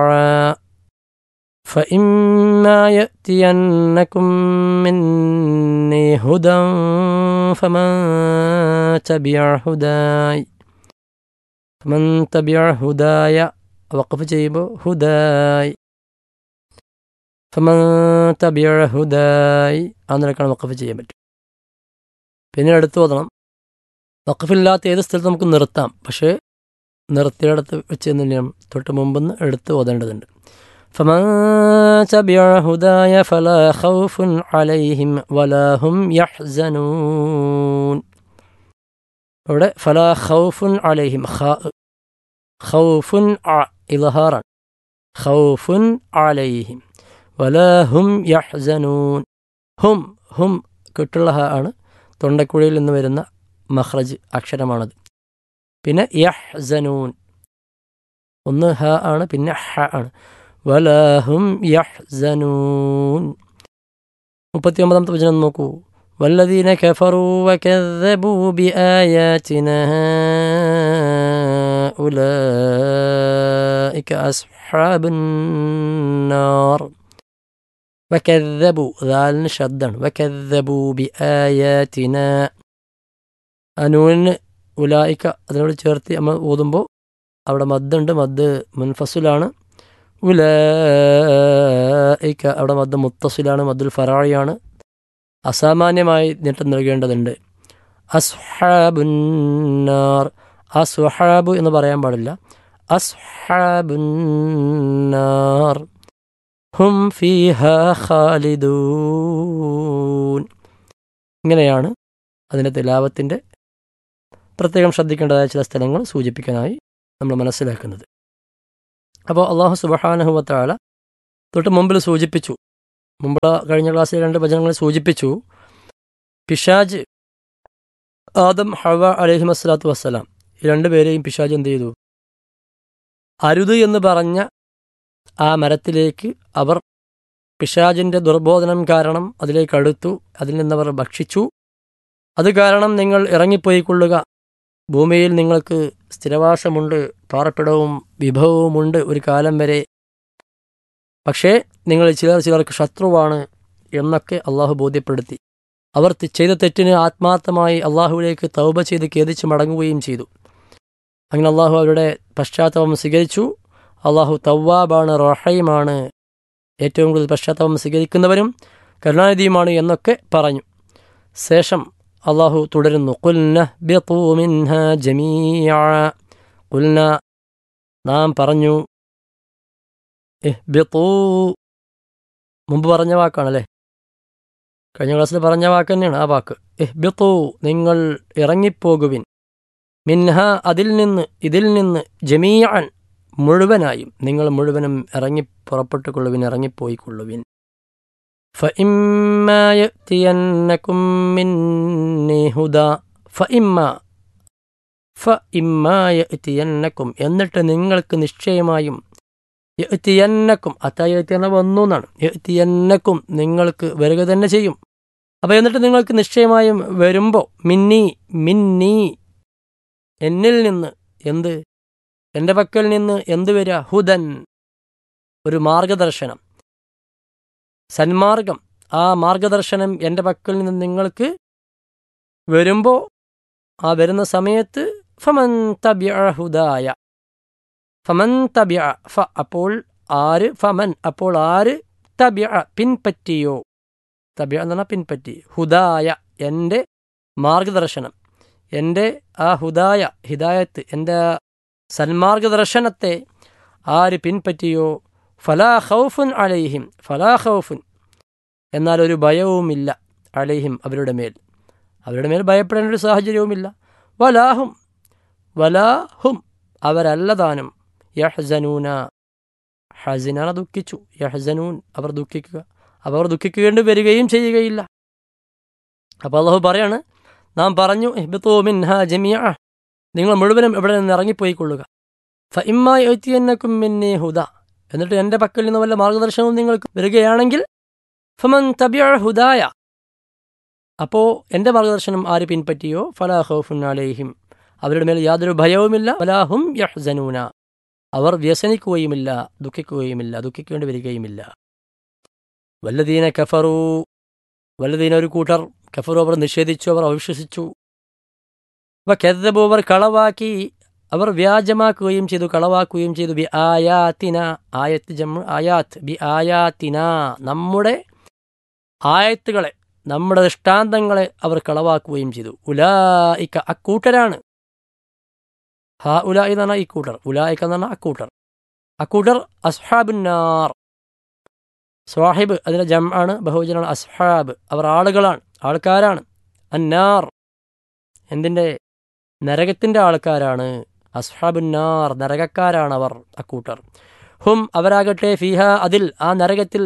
فإما يأتينكم مني هدى فمن تبع هداي فمن تبع هداي وقف جيب هداي فمن تبع هداي അതിനൊക്കെയാണ് വഖഫ് ചെയ്യാൻ പറ്റും പിന്നെ എടുത്തു ഓതണം വഖഫില്ലാത്ത ഏത് സ്ഥലത്ത് നമുക്ക് നിർത്താം പക്ഷേ നിർത്തിയിടത്ത് വെച്ച് തന്നെയാണ് തൊട്ട് മുമ്പെന്ന് എടുത്ത് ഓതേണ്ടതുണ്ട് فمن تبع هداي فلا خوف عليهم ولا هم يحزنون ഇവിടെ ഫലാ ഖൗഫുൻ അലൈഹിം ഖൗഫുൻ ഇൽഹാറാൻ ഖൗഫുൻ അലൈഹിം വലാ ഹും യഹ്സനൂൻ ഹും ഹും കിട്ടുള്ള ഹ ആണ് തൊണ്ടക്കുഴിയിൽ നിന്ന് വരുന്ന മഹ്റജ് അക്ഷരമാണത് പിന്നെ യഹ്സനൂൻ ഒന്ന് ഹ ആണ് പിന്നെ ഹ ആണ് വലാഹും യഹ്സനൂൻ മുപ്പത്തിയൊമ്പതാമത്തെ വചനം നോക്കൂ والذين كفروا وكذبوا بآياتنا أولئك أصحاب النار وكذبوا ذال شدا وكذبوا بآياتنا അനൂന് ഉലായിക്ക അതിനോട് ചേർത്ത് നമ്മൾ ഓതുമ്പോൾ അവിടെ മദ്ദുണ്ട് മദ് മുൻഫസുലാണ് ഉലൈക്ക അവിടെ മദ് മുത്തസിലാണ് മദ്ദുൽ ഫറാഴിയാണ് അസാമാന്യമായി നീട്ടം നൽകേണ്ടതുണ്ട് അസ്ഹാബുന്നാർ അസ്വഹാബ് എന്ന് പറയാൻ പാടില്ല അസ്ഹാബുന്നാർ ഹും ഫീഹ ഖാലിദൂൻ ഇങ്ങനെയാണ് അതിൻ്റെ തിലാവത്തിൻ്റെ പ്രത്യേകം ശ്രദ്ധിക്കേണ്ടതായ ചില സ്ഥലങ്ങൾ സൂചിപ്പിക്കാനായി നമ്മൾ മനസ്സിലാക്കുന്നത് അപ്പോൾ അള്ളാഹു സുബഹാനഹുവത്താല തൊട്ട് മുമ്പിൽ സൂചിപ്പിച്ചു മുമ്പ് കഴിഞ്ഞ ക്ലാസ്സിൽ രണ്ട് വചനങ്ങൾ സൂചിപ്പിച്ചു പിശാജ് ആദം ഹവ അലഹി വസ്സലാത്തു വസ്സലാം ഈ രണ്ടുപേരെയും പിശാജ് എന്ത് ചെയ്തു അരുത് എന്ന് പറഞ്ഞ ആ മരത്തിലേക്ക് അവർ പിശാജിൻ്റെ ദുർബോധനം കാരണം അതിലേക്ക് അടുത്തു അതിൽ നിന്നവർ ഭക്ഷിച്ചു അത് കാരണം നിങ്ങൾ ഇറങ്ങിപ്പോയിക്കൊള്ളുക ഭൂമിയിൽ നിങ്ങൾക്ക് സ്ഥിരവാസമുണ്ട് പാർപ്പിടവും വിഭവവുമുണ്ട് ഒരു കാലം വരെ പക്ഷേ നിങ്ങൾ ചിലർ ചിലർക്ക് ശത്രുവാണ് എന്നൊക്കെ അള്ളാഹു ബോധ്യപ്പെടുത്തി അവർ തി- ചെയ്ത തെറ്റിന് ആത്മാർത്ഥമായി അള്ളാഹുവിലേക്ക് തൗബ ചെയ്ത് ഖേദിച്ച് മടങ്ങുകയും ചെയ്തു അങ്ങനെ അള്ളാഹു അവരുടെ പശ്ചാത്തലം സ്വീകരിച്ചു അള്ളാഹു തവ്വാബാണ് റഹീമാണ് ഏറ്റവും കൂടുതൽ പശ്ചാത്തലം സ്വീകരിക്കുന്നവരും കരുണാനിധിയുമാണ് എന്നൊക്കെ പറഞ്ഞു ശേഷം അള്ളാഹു തുടരുന്നു കുൽന ബിതു മിൻഹ ജമീഅ കുൽന നാം പറഞ്ഞു ഇഹ്ബിതു മുമ്പ് പറഞ്ഞ വാക്കാണല്ലേ കഴിഞ്ഞ ക്ലാസ്സിൽ പറഞ്ഞ വാക്ക് തന്നെയാണ് ആ വാക്ക് ഇഹ്ബിതു നിങ്ങൾ ഇറങ്ങിപ്പോകുവിൻ മിൻഹ അതിൽ നിന്ന് ഇതിൽ നിന്ന് ജമീഅൻ മുഴുവനായും നിങ്ങൾ മുഴുവനും ഇറങ്ങി പുറപ്പെട്ടുകൊള്ളുവിൻ ഇറങ്ങിപ്പോയിക്കൊള്ളുവിൻ فإما يأتينكم مني هدى فإما فإما يأتينكم എന്നിട്ട് നിങ്ങൾക്ക് നിശ്ചയമായും യഅ്തിയന്നക്കും അത്തായത്തിന വന്നു എന്നാണ് യഅ്തിയന്നക്കും നിങ്ങൾക്ക് വരിക തന്നെ ചെയ്യും അപ്പോൾ എന്നിട്ട് നിങ്ങൾക്ക് നിശ്ചയമായും വരുമ്പോൾ മിന്നി മിന്നി എന്നിൽ നിന്ന് എന്ത് എൻ്റെ പക്കൽ നിന്ന് എന്ത് വരിക ഹുദൻ ഒരു മാർഗദർശനം സന്മാർഗം ആ മാർഗദർശനം എൻ്റെ പക്കൽ നിന്ന് നിങ്ങൾക്ക് വരുമ്പോൾ ആ വരുന്ന സമയത്ത് ഫമൻ തബ്യ ഹുദായ ഫമൻ തബ്യ ഫ അപ്പോൾ ആര് ഫമൻ അപ്പോൾ ആര് തബ്യ പിൻപറ്റിയോ തബ്യ എന്ന് പറഞ്ഞാൽ പിൻപറ്റി ഹുദായ എൻ്റെ മാർഗദർശനം എൻ്റെ ആ ഹുദായ ഹിദായത്ത് എൻ്റെ ആ സന്മാർഗദർശനത്തെ ആര് പിൻപറ്റിയോ ഫലാ ഖൗഫുൻ അലൈഹിം ഫലാ ഖൗഫുൻ എന്നാൽ ഒരു ഭയവുമില്ല അലൈഹിം അവരുടെ മേൽ അവരുടെ മേൽ ഭയപ്പെടേണ്ട ഒരു സാഹചര്യവുമില്ല വലാഹും വലാഹും അവരല്ലതാനും യഹ്സനൂന ഹസിനാന ദുഃഖിച്ചു യഹ്സനൂൻ അവർ ദുഃഖിക്കുക അവർ ദുഃഖിക്കേണ്ടി വരികയും ചെയ്യുകയില്ല അപ്പോൾ അള്ളാഹു പറയാണ് നാം പറഞ്ഞു ഇഹ്ബിത്തു മിൻഹ ജമിയ നിങ്ങൾ മുഴുവനും ഇവിടെ നിന്ന് ഇറങ്ങിപ്പോയിക്കൊള്ളുക ഫ ഇമ്മായി എത്തിയെന്നക്കും മിന്നെ ഹുദ എന്നിട്ട് എൻ്റെ പക്കൽ നിന്ന് വല്ല മാർഗദർശനവും നിങ്ങൾക്ക് വരികയാണെങ്കിൽ ഫമൻ തബിയ ഹുദായ അപ്പോൾ എൻ്റെ മാർഗദർശനം ആര് പിൻപറ്റിയോ ഫലാ ഖൗഫുൻ അലൈഹിം അവരുടെ മേൽ യാതൊരു ഭയവുമില്ല ഫലാഹും യഹ്സനൂന അവർ വ്യസനിക്കുകയുമില്ല ദുഃഖിക്കുകയുമില്ല ദുഃഖിക്കേണ്ടി വരികയുമില്ല വല്ലദീന കഫറു വല്ലദീന ഒരു കൂട്ടർ കഫറു അവർ നിഷേധിച്ചു അവർ അവിശ്വസിച്ചു അപ്പൊ കെതബു അവർ കളവാക്കി അവർ വ്യാജമാക്കുകയും ചെയ്തു കളവാക്കുകയും ചെയ്തു ബി ആയാത്തിന ആയത്ത് ജമ്മ ആയാത്ത് ബി ആയാത്തിന നമ്മുടെ ആയത്തുകളെ നമ്മുടെ ദൃഷ്ടാന്തങ്ങളെ അവർ കളവാക്കുകയും ചെയ്തു ഉലായിക്ക അക്കൂട്ടരാണ് ഹാ ഉലായി എന്ന് പറഞ്ഞാൽ ഈ കൂട്ടർ ഉലായിക്ക എന്ന് പറഞ്ഞാൽ അക്കൂട്ടർ അക്കൂട്ടർ അസ്ഹാബുന്നാർ സ്വാഹിബ് അതിന്റെ ജം ആണ് ബഹുജനാണ് അസ്ഹാബ് അവർ ആളുകളാണ് ആൾക്കാരാണ് അന്നാർ എന്തിൻ്റെ നരകത്തിൻ്റെ ആൾക്കാരാണ് അസ്ഹാബുന്നാർ നരകക്കാരാണ് അവർ അക്കൂട്ടർ ഹും അവരാകട്ടെ ഫിഹ അതിൽ ആ നരകത്തിൽ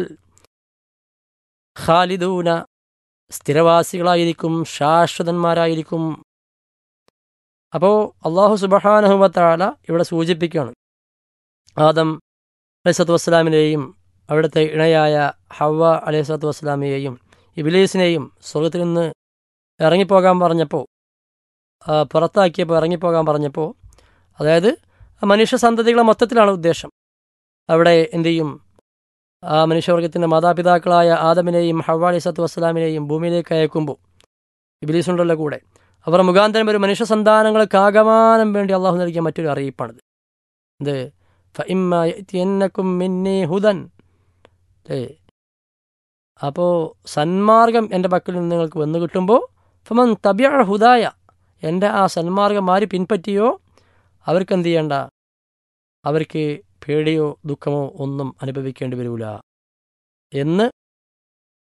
ഖാലിദൂന സ്ഥിരവാസികളായിരിക്കും ശാശ്വതന്മാരായിരിക്കും അപ്പോൾ അള്ളാഹു സുബഹാനഹുമത്താല ഇവിടെ സൂചിപ്പിക്കുകയാണ് ആദം അലൈസത്തു വസ്സലാമിനെയും അവിടുത്തെ ഇണയായ ഹവ അലൈസത്തു വസ്സലാമിയെയും ഇബിലീസിനെയും സ്വർഗത്തിൽ നിന്ന് ഇറങ്ങിപ്പോകാൻ പറഞ്ഞപ്പോൾ പുറത്താക്കിയപ്പോൾ ഇറങ്ങിപ്പോകാൻ പറഞ്ഞപ്പോൾ അതായത് മനുഷ്യ സന്തതികളെ മൊത്തത്തിലാണ് ഉദ്ദേശം അവിടെ എന്തു ചെയ്യും ആ മനുഷ്യവർഗത്തിൻ്റെ മാതാപിതാക്കളായ ആദമിനെയും ഹവ അലൈസത്തു വസ്സലാമിനെയും ഭൂമിയിലേക്ക് അയക്കുമ്പോൾ ഇബിലീസ് ഉണ്ടല്ലോ കൂടെ അവർ മുഖാന്തരം ഒരു മനുഷ്യ സന്താനങ്ങൾക്ക് ആഗമാനം വേണ്ടി അള്ളാഹു നൽകിയ മറ്റൊരു അറിയിപ്പാണിത് ഇത് ഫഇമ്മക്കും മിന്നി ഹുദൻ ഏ അപ്പോൾ സന്മാർഗം എൻ്റെ പക്കൽ നിന്ന് നിങ്ങൾക്ക് വന്നു കിട്ടുമ്പോൾ ഫമൻ തബിയ ഹുദായ എൻ്റെ ആ സന്മാർഗം ആര് പിൻപറ്റിയോ അവർക്ക് എന്ത് ചെയ്യണ്ട അവർക്ക് പേടിയോ ദുഃഖമോ ഒന്നും അനുഭവിക്കേണ്ടി വരില്ല എന്ന്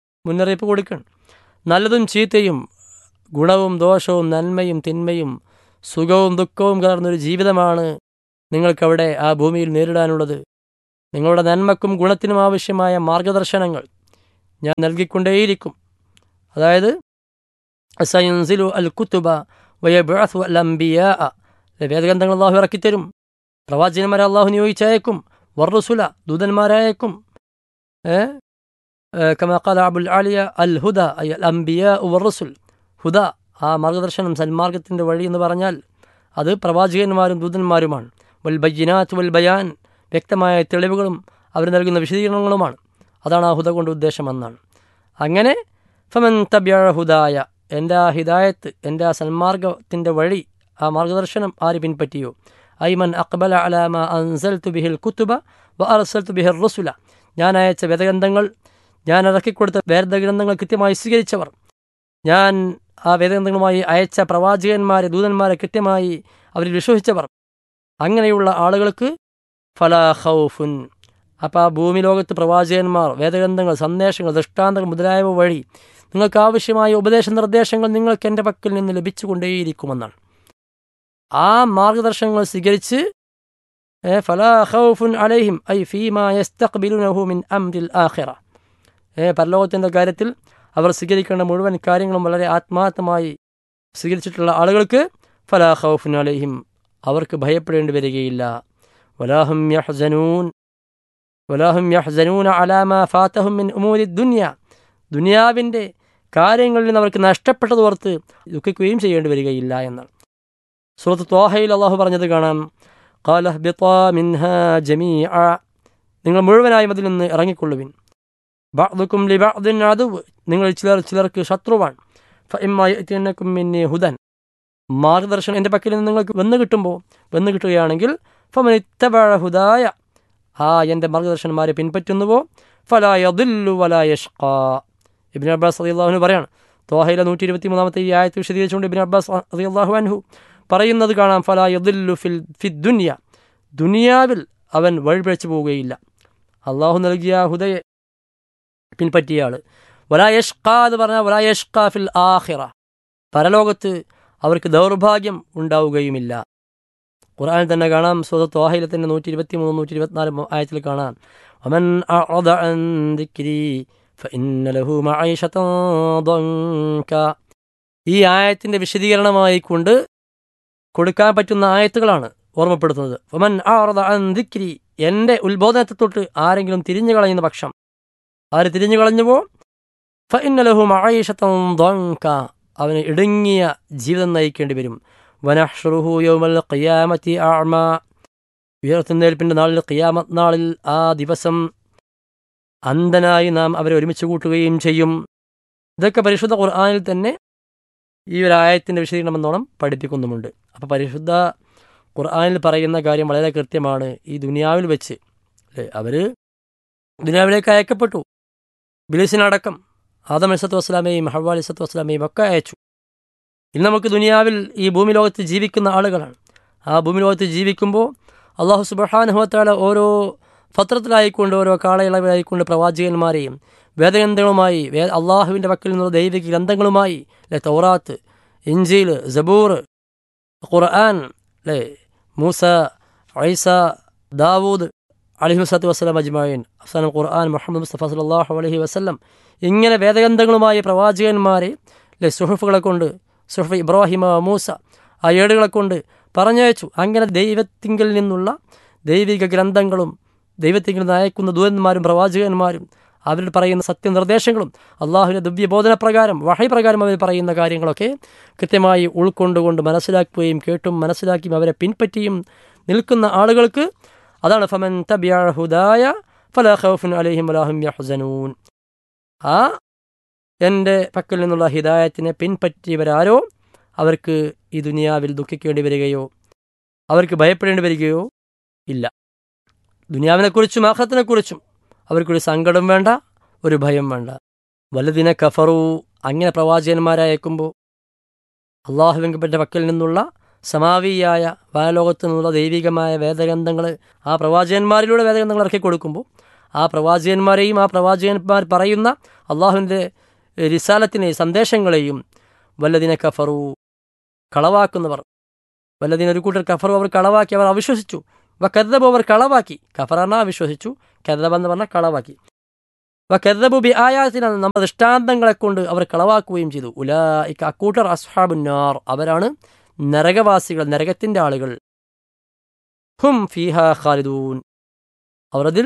മുന്നറിയിപ്പ് കൊടുക്കണം നല്ലതും ചീത്തയും ഗുണവും ദോഷവും നന്മയും തിന്മയും സുഖവും ദുഃഖവും കലർന്നൊരു ജീവിതമാണ് നിങ്ങൾക്കവിടെ ആ ഭൂമിയിൽ നേരിടാനുള്ളത് നിങ്ങളുടെ നന്മക്കും ഗുണത്തിനും ആവശ്യമായ മാർഗദർശനങ്ങൾ ഞാൻ നൽകിക്കൊണ്ടേയിരിക്കും അതായത് സയൻസിലു അൽ കുത്തുബ വയബഅസു അൽ അംബിയ വേദഗ്രന്ഥങ്ങൾ അള്ളാഹു ഇറക്കിത്തരും പ്രവാചകന്മാരെ അള്ളാഹു നിയോഗിച്ചയക്കും വർറുസുല ദൂതന്മാരായേക്കും ഏ كما قال أبو العالية الهدى أي الأنبياء والرسل ഹുദ ആ മാർഗദർശനം സന്മാർഗത്തിൻ്റെ വഴി എന്ന് പറഞ്ഞാൽ അത് പ്രവാചകന്മാരും ദൂതന്മാരുമാണ് വൽ ബയ്യനാത്ത് വൽ ബയാൻ വ്യക്തമായ തെളിവുകളും അവർ നൽകുന്ന വിശദീകരണങ്ങളുമാണ് അതാണ് ആ ഹുദ കൊണ്ട് ഉദ്ദേശമെന്നാണ് അങ്ങനെ ഫമൻ തബ്യ ഹുദായ എൻ്റെ ആ ഹിദായത്ത് എൻ്റെ ആ സന്മാർഗത്തിൻ്റെ വഴി ആ മാർഗദർശനം ആര് പിൻപറ്റിയോ ഐമൻ അക്ബല അലാമ അൻസൽ തുബിഹിൽ കുത്തുബ വ അർസൽ തുബിഹിൽ റസുല ഞാൻ അയച്ച വേദഗ്രന്ഥങ്ങൾ ഞാൻ ഇറക്കിക്കൊടുത്ത വേദഗ്രന്ഥങ്ങൾ കൃത്യമായി സ്വീകരിച്ചവർ ഞാൻ ആ വേദഗ്രന്ഥങ്ങളുമായി അയച്ച പ്രവാചകന്മാരെ ദൂതന്മാരെ കൃത്യമായി അവരിൽ വിശ്വസിച്ചവർ അങ്ങനെയുള്ള ആളുകൾക്ക് ഫലാ ഖൗഫുൻ അപ്പോൾ ആ ഭൂമി ലോകത്ത് പ്രവാചകന്മാർ വേദഗ്രന്ഥങ്ങൾ സന്ദേശങ്ങൾ ദൃഷ്ടാന്തങ്ങൾ മുതലായവ വഴി നിങ്ങൾക്ക് ആവശ്യമായ ഉപദേശ നിർദ്ദേശങ്ങൾ നിങ്ങൾക്ക് എൻ്റെ പക്കൽ നിന്ന് ലഭിച്ചുകൊണ്ടേയിരിക്കുമെന്നാണ് ആ മാർഗദർശനങ്ങൾ സ്വീകരിച്ച് ഫലാ ഖൗഫുൻ അലൈഹിം ഐ ഫീമാ യസ്തഖ്ബിലുനഹു മിൻ അംരിൽ ആഖിറ പരലോകത്തിൻ്റെ കാര്യത്തിൽ അവർ സ്വീകരിക്കേണ്ട മുഴുവൻ കാര്യങ്ങളും വളരെ ആത്മാർത്ഥമായി സ്വീകരിച്ചിട്ടുള്ള ആളുകൾക്ക് ഫലാ ഖൗഫുൻ അലൈഹിം അവർക്ക് ഭയപ്പെടേണ്ടി വരികയില്ല വലാഹും യഹ്സനൂൻ വലാഹും യഹ്സനൂന അലാമ ഫാത്തഹും മിൻ ഉമൂരി ദുനിയ ദുനിയാവിൻ്റെ കാര്യങ്ങളിൽ നിന്ന് അവർക്ക് നഷ്ടപ്പെട്ടതോർത്ത് ദുഃഖിക്കുകയും ചെയ്യേണ്ടി വരികയില്ല എന്നാണ് സുഹൃത്ത് ത്വാഹയിൽ അള്ളാഹു പറഞ്ഞത് കാണാം കാലഹ് മിൻഹ ജമീ നിങ്ങൾ മുഴുവനായും അതിൽ നിന്ന് ഇറങ്ങിക്കൊള്ളുവിൻ ബഅ്ദുക്കും ലിബഅ്ദിൻ അദുവ് നിങ്ങൾ ചിലർ ചിലർക്ക് ശത്രുവാണ് ഫഇമ്മായത്തിനക്കും മിന്നി ഹുദൻ മാർഗദർശനം എൻ്റെ പക്കൽ നിന്ന് നിങ്ങൾക്ക് വന്നു കിട്ടുമ്പോൾ വന്നു കിട്ടുകയാണെങ്കിൽ ഫമനിത്തബഴ ഹുദായ ആ എൻ്റെ മാർഗദർശനന്മാരെ പിൻപറ്റുന്നുവോ ഫലായദില്ലു വലായഷ്കാ ഇബിൻ അബ്ബാസ് അള്ളാഹുവിന് പറയാണ് തോഹയിലെ നൂറ്റി ഇരുപത്തി മൂന്നാമത്തെ ഈ ആയത്ത് വിശദീകരിച്ചുകൊണ്ട് ഇബിൻ അബ്ബാസ് അള്ളാഹു അൻഹു പറയുന്നത് കാണാം ഫലായദില്ലു ഫിൽ ഫി ദുനിയ ദുനിയാവിൽ അവൻ വഴിപിഴച്ചു പോവുകയില്ല അള്ളാഹു നൽകിയ ഹുദയെ പിൻപറ്റിയ ആൾ വലായഷ്ക എന്ന് പറഞ്ഞാൽ വലായഷ്ക ഫിൽ ആഹിറ പരലോകത്ത് അവർക്ക് ദൗർഭാഗ്യം ഉണ്ടാവുകയുമില്ല ഖുർആനിൽ തന്നെ കാണാം സ്വതത്ത് വാഹയിലെ തന്നെ നൂറ്റി ഇരുപത്തി മൂന്ന് നൂറ്റി ഇരുപത്തിനാല് ആയത്തിൽ കാണാം ഒമൻ ഈ ആയത്തിന്റെ വിശദീകരണമായി കൊണ്ട് കൊടുക്കാൻ പറ്റുന്ന ആയത്തുകളാണ് ഓർമ്മപ്പെടുത്തുന്നത് ഒമൻ ദിക്രി എൻ്റെ ഉത്ബോധനത്തെ തൊട്ട് ആരെങ്കിലും തിരിഞ്ഞു കളയുന്ന പക്ഷം ആര് തിരിഞ്ഞു കളഞ്ഞുവോ ഫഇന്നലഹു മഴീഷത്തം ദ്വങ്ക അവന് ഇടുങ്ങിയ ജീവിതം നയിക്കേണ്ടി വരും വനഹ്ഷറുഹു യൗമൽ ഖിയാമത്തി ആമ ഉയർത്തുന്നേൽപ്പിൻ്റെ നാളിൽ ഖിയാമത്ത് നാളിൽ ആ ദിവസം അന്ധനായി നാം അവരെ ഒരുമിച്ച് കൂട്ടുകയും ചെയ്യും ഇതൊക്കെ പരിശുദ്ധ ഖുർആാനിൽ തന്നെ ഈ ഒരു ആയത്തിൻ്റെ വിശദീകരണം എന്നോണം പഠിപ്പിക്കുന്നുമുണ്ട് അപ്പോൾ പരിശുദ്ധ ഖുർആാനിൽ പറയുന്ന കാര്യം വളരെ കൃത്യമാണ് ഈ ദുനിയാവിൽ വെച്ച് അല്ലേ അവർ ദുനിയാവിലേക്ക് അയക്കപ്പെട്ടു ബിലിസിനടക്കം ആദം അലിസത്തു വസ്സലാമയും ഹവ അലിസത്തു വസ്സലാമയും ഒക്കെ അയച്ചു ഇന്ന് നമുക്ക് ദുനിയാവിൽ ഈ ഭൂമി ലോകത്ത് ജീവിക്കുന്ന ആളുകളാണ് ആ ഭൂമി ലോകത്ത് ജീവിക്കുമ്പോൾ അള്ളാഹു സുബഹാനുഹത്താല ഓരോ പത്രത്തിലായിക്കൊണ്ട് ഓരോ കാളയിളവിലായിക്കൊണ്ട് പ്രവാചകന്മാരെയും വേദഗ്രന്ഥങ്ങളുമായി വേ അള്ളാഹുവിൻ്റെ പക്കൽ നിന്നുള്ള ദൈവിക ഗ്രന്ഥങ്ങളുമായി അല്ലെ തൗറാത്ത് ഇഞ്ചീൽ ജബൂർ ഖുർആൻ അല്ലേ മൂസ ഐസ ദാവൂദ് അലഹി വസ്ലാത്തു വസ്സലാം അജ്മായിൻ അഫ്സാനം ഖുർആൻ മുഹമ്മദ് മുസ്തഫ സലാഹു അലഹി വസ്ലം ഇങ്ങനെ വേദഗ്രന്ഥങ്ങളുമായ പ്രവാചകന്മാരെ അല്ലെ സുഹഫുകളെ കൊണ്ട് സുഹഫ് ഇബ്രാഹിമ മൂസ ആ ഏടുകളെ കൊണ്ട് പറഞ്ഞയച്ചു അങ്ങനെ ദൈവത്തിങ്കിൽ നിന്നുള്ള ദൈവിക ഗ്രന്ഥങ്ങളും ദൈവത്തിങ്കിൽ നിന്ന് അയക്കുന്ന ദൂതന്മാരും പ്രവാചകന്മാരും അവരിൽ പറയുന്ന സത്യനിർദ്ദേശങ്ങളും അള്ളാഹുവിൻ്റെ ദിവ്യബോധന പ്രകാരം വഹൈ പ്രകാരം അവർ പറയുന്ന കാര്യങ്ങളൊക്കെ കൃത്യമായി ഉൾക്കൊണ്ടുകൊണ്ട് മനസ്സിലാക്കുകയും കേട്ടും മനസ്സിലാക്കിയും അവരെ പിൻപറ്റിയും നിൽക്കുന്ന ആളുകൾക്ക് അതാണ് ഫമൻ തബിയാഹുദായ ഫലാഖൗഫുൻ അലഹിം അലാഹും യഹ്സനൂൻ ആ എൻ്റെ പക്കൽ നിന്നുള്ള ഹിദായത്തിനെ പിൻപറ്റിയവരാരോ അവർക്ക് ഈ ദുനിയാവിൽ ദുഃഖിക്കേണ്ടി വരികയോ അവർക്ക് ഭയപ്പെടേണ്ടി വരികയോ ഇല്ല ദുനിയാവിനെക്കുറിച്ചും ആഹ്ലത്തിനെക്കുറിച്ചും അവർക്കൊരു സങ്കടം വേണ്ട ഒരു ഭയം വേണ്ട വലുതിനെ കഫറു അങ്ങനെ പ്രവാചകന്മാരയക്കുമ്പോൾ അള്ളാഹുവിൻ്റെ പക്കൽ നിന്നുള്ള സമാവിയായ വാലോകത്തു നിന്നുള്ള ദൈവികമായ വേദഗ്രന്ഥങ്ങൾ ആ പ്രവാചകന്മാരിലൂടെ വേദഗ്രന്ഥങ്ങൾ ഇറക്കി കൊടുക്കുമ്പോൾ ആ പ്രവാചകന്മാരെയും ആ പ്രവാചകന്മാർ പറയുന്ന അള്ളാഹുവിൻ്റെ റിസാലത്തിനെ സന്ദേശങ്ങളെയും വല്ലതിനെ കഫറു കളവാക്കുന്നവർ വല്ലതിന് ഒരു കൂട്ടർ കഫർ അവർ കളവാക്കി അവർ അവിശ്വസിച്ചു വ കരുതബു അവർ കളവാക്കി കഫർ പറഞ്ഞാൽ അവിശ്വസിച്ചു കരുതബ എന്ന് പറഞ്ഞാൽ കളവാക്കി വ കരുതബു ബി ആയാസിന നമ്മുടെ ദൃഷ്ടാന്തങ്ങളെ കൊണ്ട് അവർ കളവാക്കുകയും ചെയ്തു ഉലാ ഇക്ക അക്കൂട്ടർ അസ്ഹാബുന്നാർ അവരാണ് നരകവാസികൾ നരകത്തിന്റെ ആളുകൾ ഹും ഫീഹ ഖാലിദൂൻ അവർ അതിൽ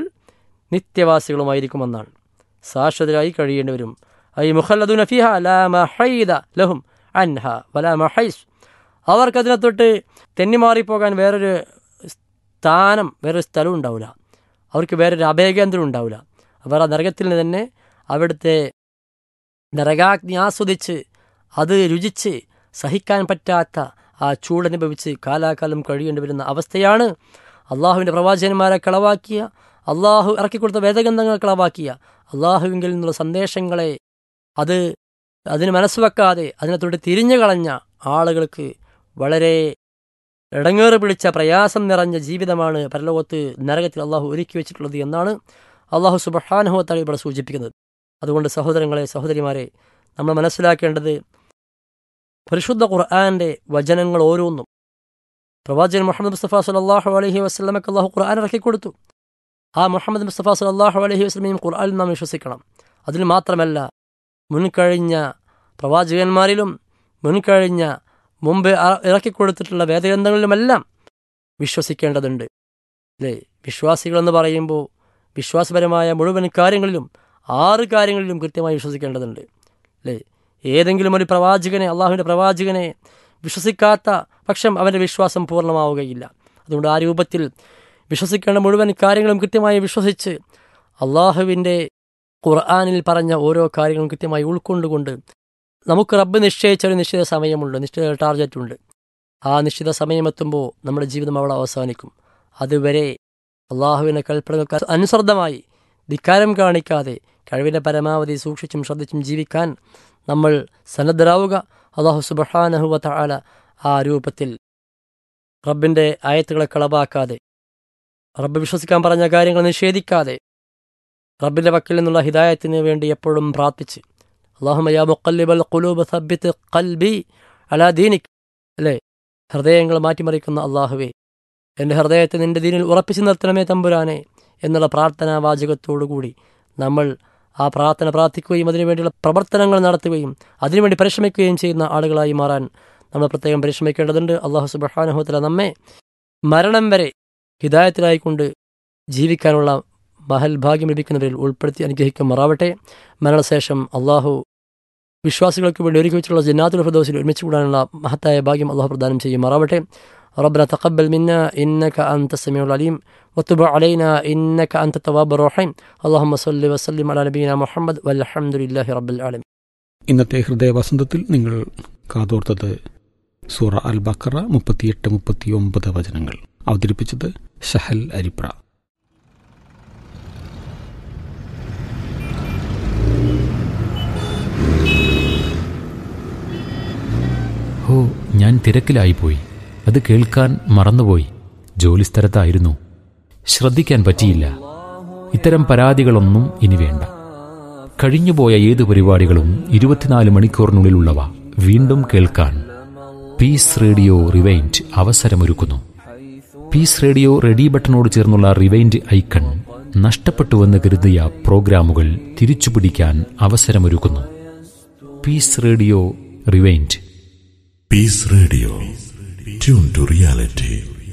നിത്യവാസികളുമായിരിക്കുമെന്നാണ് ശാശ്വതരായി കഴിയേണ്ടി വരും ഐ മുഖല്ലദൂന ഫിഹ ലാ മഹൈദ ലഹും അൻഹ വലാ മഹൈസ് അവർക്കതിനെ തൊട്ട് തെന്നിമാറിപ്പോകാൻ വേറൊരു സ്ഥാനം വേറൊരു സ്ഥലം ഉണ്ടാവില്ല അവർക്ക് വേറൊരു അഭയകേന്ദ്രം ഉണ്ടാവില്ല അവർ ആ നരകത്തിൽ നിന്ന് തന്നെ അവിടുത്തെ നരകാഗ്നി ആസ്വദിച്ച് അത് രുചിച്ച് സഹിക്കാൻ പറ്റാത്ത ആ ചൂടനുഭവിച്ച് കാലാകാലം കഴിയേണ്ടി വരുന്ന അവസ്ഥയാണ് അള്ളാഹുവിൻ്റെ പ്രവാചകന്മാരെ കളവാക്കിയ അള്ളാഹു ഇറക്കിക്കൊടുത്ത വേദഗന്ധങ്ങൾ കളവാക്കിയ അള്ളാഹുവിങ്കിൽ നിന്നുള്ള സന്ദേശങ്ങളെ അത് അതിന് മനസ്സുവെക്കാതെ അതിനെ തൊട്ട് തിരിഞ്ഞു കളഞ്ഞ ആളുകൾക്ക് വളരെ ഇടങ്ങേറ് പിടിച്ച പ്രയാസം നിറഞ്ഞ ജീവിതമാണ് പരലോകത്ത് നരകത്തിൽ അള്ളാഹു ഒരുക്കി വെച്ചിട്ടുള്ളത് എന്നാണ് അള്ളാഹു സുബഹാനുഹത്താണ് ഇവിടെ സൂചിപ്പിക്കുന്നത് അതുകൊണ്ട് സഹോദരങ്ങളെ സഹോദരിമാരെ നമ്മൾ മനസ്സിലാക്കേണ്ടത് പരിശുദ്ധ ഖുർആാൻ്റെ വചനങ്ങൾ ഓരോന്നും പ്രവാചകൻ മുഹമ്മദ് മുസ്തഫ സലാഹു അലഹി വസ്ലമക്ക് അള്ളാഹു ഖുർആൻ ഇറക്കിക്കൊടുത്തു ആ മുഹമ്മദ് മുസ്തഫ സലാഹു അലഹി വസ്ലമയും ഖുർആാനിൽ നാം വിശ്വസിക്കണം അതിൽ മാത്രമല്ല മുൻകഴിഞ്ഞ പ്രവാചകന്മാരിലും മുൻകഴിഞ്ഞ മുമ്പ് ഇറക്കിക്കൊടുത്തിട്ടുള്ള വേദഗ്രന്ഥങ്ങളിലുമെല്ലാം വിശ്വസിക്കേണ്ടതുണ്ട് അല്ലേ വിശ്വാസികളെന്ന് പറയുമ്പോൾ വിശ്വാസപരമായ മുഴുവൻ കാര്യങ്ങളിലും ആറ് കാര്യങ്ങളിലും കൃത്യമായി വിശ്വസിക്കേണ്ടതുണ്ട് അല്ലേ ഏതെങ്കിലും ഒരു പ്രവാചകനെ അള്ളാഹുവിൻ്റെ പ്രവാചകനെ വിശ്വസിക്കാത്ത പക്ഷം അവൻ്റെ വിശ്വാസം പൂർണ്ണമാവുകയില്ല അതുകൊണ്ട് ആ രൂപത്തിൽ വിശ്വസിക്കേണ്ട മുഴുവൻ കാര്യങ്ങളും കൃത്യമായി വിശ്വസിച്ച് അള്ളാഹുവിൻ്റെ ഖുർആാനിൽ പറഞ്ഞ ഓരോ കാര്യങ്ങളും കൃത്യമായി ഉൾക്കൊണ്ടുകൊണ്ട് നമുക്ക് റബ്ബ് നിശ്ചയിച്ച ഒരു നിശ്ചിത സമയമുണ്ട് നിശ്ചിത ടാർഗറ്റ് ഉണ്ട് ആ നിശ്ചിത സമയമെത്തുമ്പോൾ നമ്മുടെ ജീവിതം അവിടെ അവസാനിക്കും അതുവരെ അള്ളാഹുവിൻ്റെ കൽപ്പനകൾക്ക് അനുസൃതമായി ധിക്കാരം കാണിക്കാതെ കഴിവിൻ്റെ പരമാവധി സൂക്ഷിച്ചും ശ്രദ്ധിച്ചും ജീവിക്കാൻ നമ്മൾ സന്നദ്ധരാവുക അള്ളാഹു സുബഹാനഹുവ ആല ആ രൂപത്തിൽ റബ്ബിൻ്റെ ആയത്തുകളെ കളവാക്കാതെ റബ്ബ് വിശ്വസിക്കാൻ പറഞ്ഞ കാര്യങ്ങൾ നിഷേധിക്കാതെ റബ്ബിൻ്റെ വക്കിൽ നിന്നുള്ള ഹിദായത്തിന് വേണ്ടി എപ്പോഴും പ്രാർത്ഥിച്ച് അള്ളാഹുമയാ മുക്കല്ലിബൽ ഖുലൂബ് സബ്ബിത്ത് കൽബി അലാ ദീനിക് അല്ലേ ഹൃദയങ്ങൾ മാറ്റിമറിക്കുന്ന അള്ളാഹുവേ എൻ്റെ ഹൃദയത്തെ നിന്റെ ദീനിൽ ഉറപ്പിച്ചു നിർത്തണമേ തമ്പുരാനെ എന്നുള്ള പ്രാർത്ഥനാ വാചകത്തോടുകൂടി നമ്മൾ ആ പ്രാർത്ഥന പ്രാർത്ഥിക്കുകയും അതിനുവേണ്ടിയുള്ള പ്രവർത്തനങ്ങൾ നടത്തുകയും അതിനുവേണ്ടി പരിശ്രമിക്കുകയും ചെയ്യുന്ന ആളുകളായി മാറാൻ നമ്മൾ പ്രത്യേകം പരിശ്രമിക്കേണ്ടതുണ്ട് അള്ളാഹു സുബഹാനുഹത്തല നമ്മെ മരണം വരെ ഹിദായത്തിലായിക്കൊണ്ട് ജീവിക്കാനുള്ള മഹൽ ഭാഗ്യം ലഭിക്കുന്നവരിൽ ഉൾപ്പെടുത്തി അനുഗ്രഹിക്കുമാറാവട്ടെ മരണശേഷം അള്ളാഹു വിശ്വാസികൾക്ക് വേണ്ടി ഒരുക്കി വെച്ചിട്ടുള്ള ജന്നാത്തുൽ ഫിദോസിൽ ഒരുമിച്ച് കൂടാനുള്ള മഹത്തായ ഭാഗ്യം അള്ളാഹു പ്രദാനം ചെയ്യുമാറാവട്ടെ ربنا تقبل منا إنك أنت السميع العليم وتب علينا إنك أنت التواب الرحيم اللهم صل وسلم على نبينا محمد والحمد لله رب العالمين ഇന്നത്തെ ഹൃദയവസന്തത്തിൽ നിങ്ങൾ കാതോർത്തത് സൂറ അൽ ബക്കറ മുപ്പത്തിയെട്ട് മുപ്പത്തിയൊമ്പത് വചനങ്ങൾ അവതരിപ്പിച്ചത് ഷഹൽ അരിപ്ര ഹോ ഞാൻ തിരക്കിലായിപ്പോയി അത് കേൾക്കാൻ മറന്നുപോയി ജോലിസ്ഥലത്തായിരുന്നു ശ്രദ്ധിക്കാൻ പറ്റിയില്ല ഇത്തരം പരാതികളൊന്നും ഇനി വേണ്ട കഴിഞ്ഞുപോയ ഏത് പരിപാടികളും ഇരുപത്തിനാല് മണിക്കൂറിനുള്ളിലുള്ളവ വീണ്ടും കേൾക്കാൻ പീസ് റേഡിയോ റിവൈൻഡ് അവസരമൊരുക്കുന്നു പീസ് റേഡിയോ റെഡി ബട്ടണോട് ചേർന്നുള്ള റിവൈൻഡ് ഐക്കൺ നഷ്ടപ്പെട്ടുവെന്ന് കരുതിയ പ്രോഗ്രാമുകൾ തിരിച്ചുപിടിക്കാൻ അവസരമൊരുക്കുന്നു peace radio rewind Peace Radio. Tune to reality.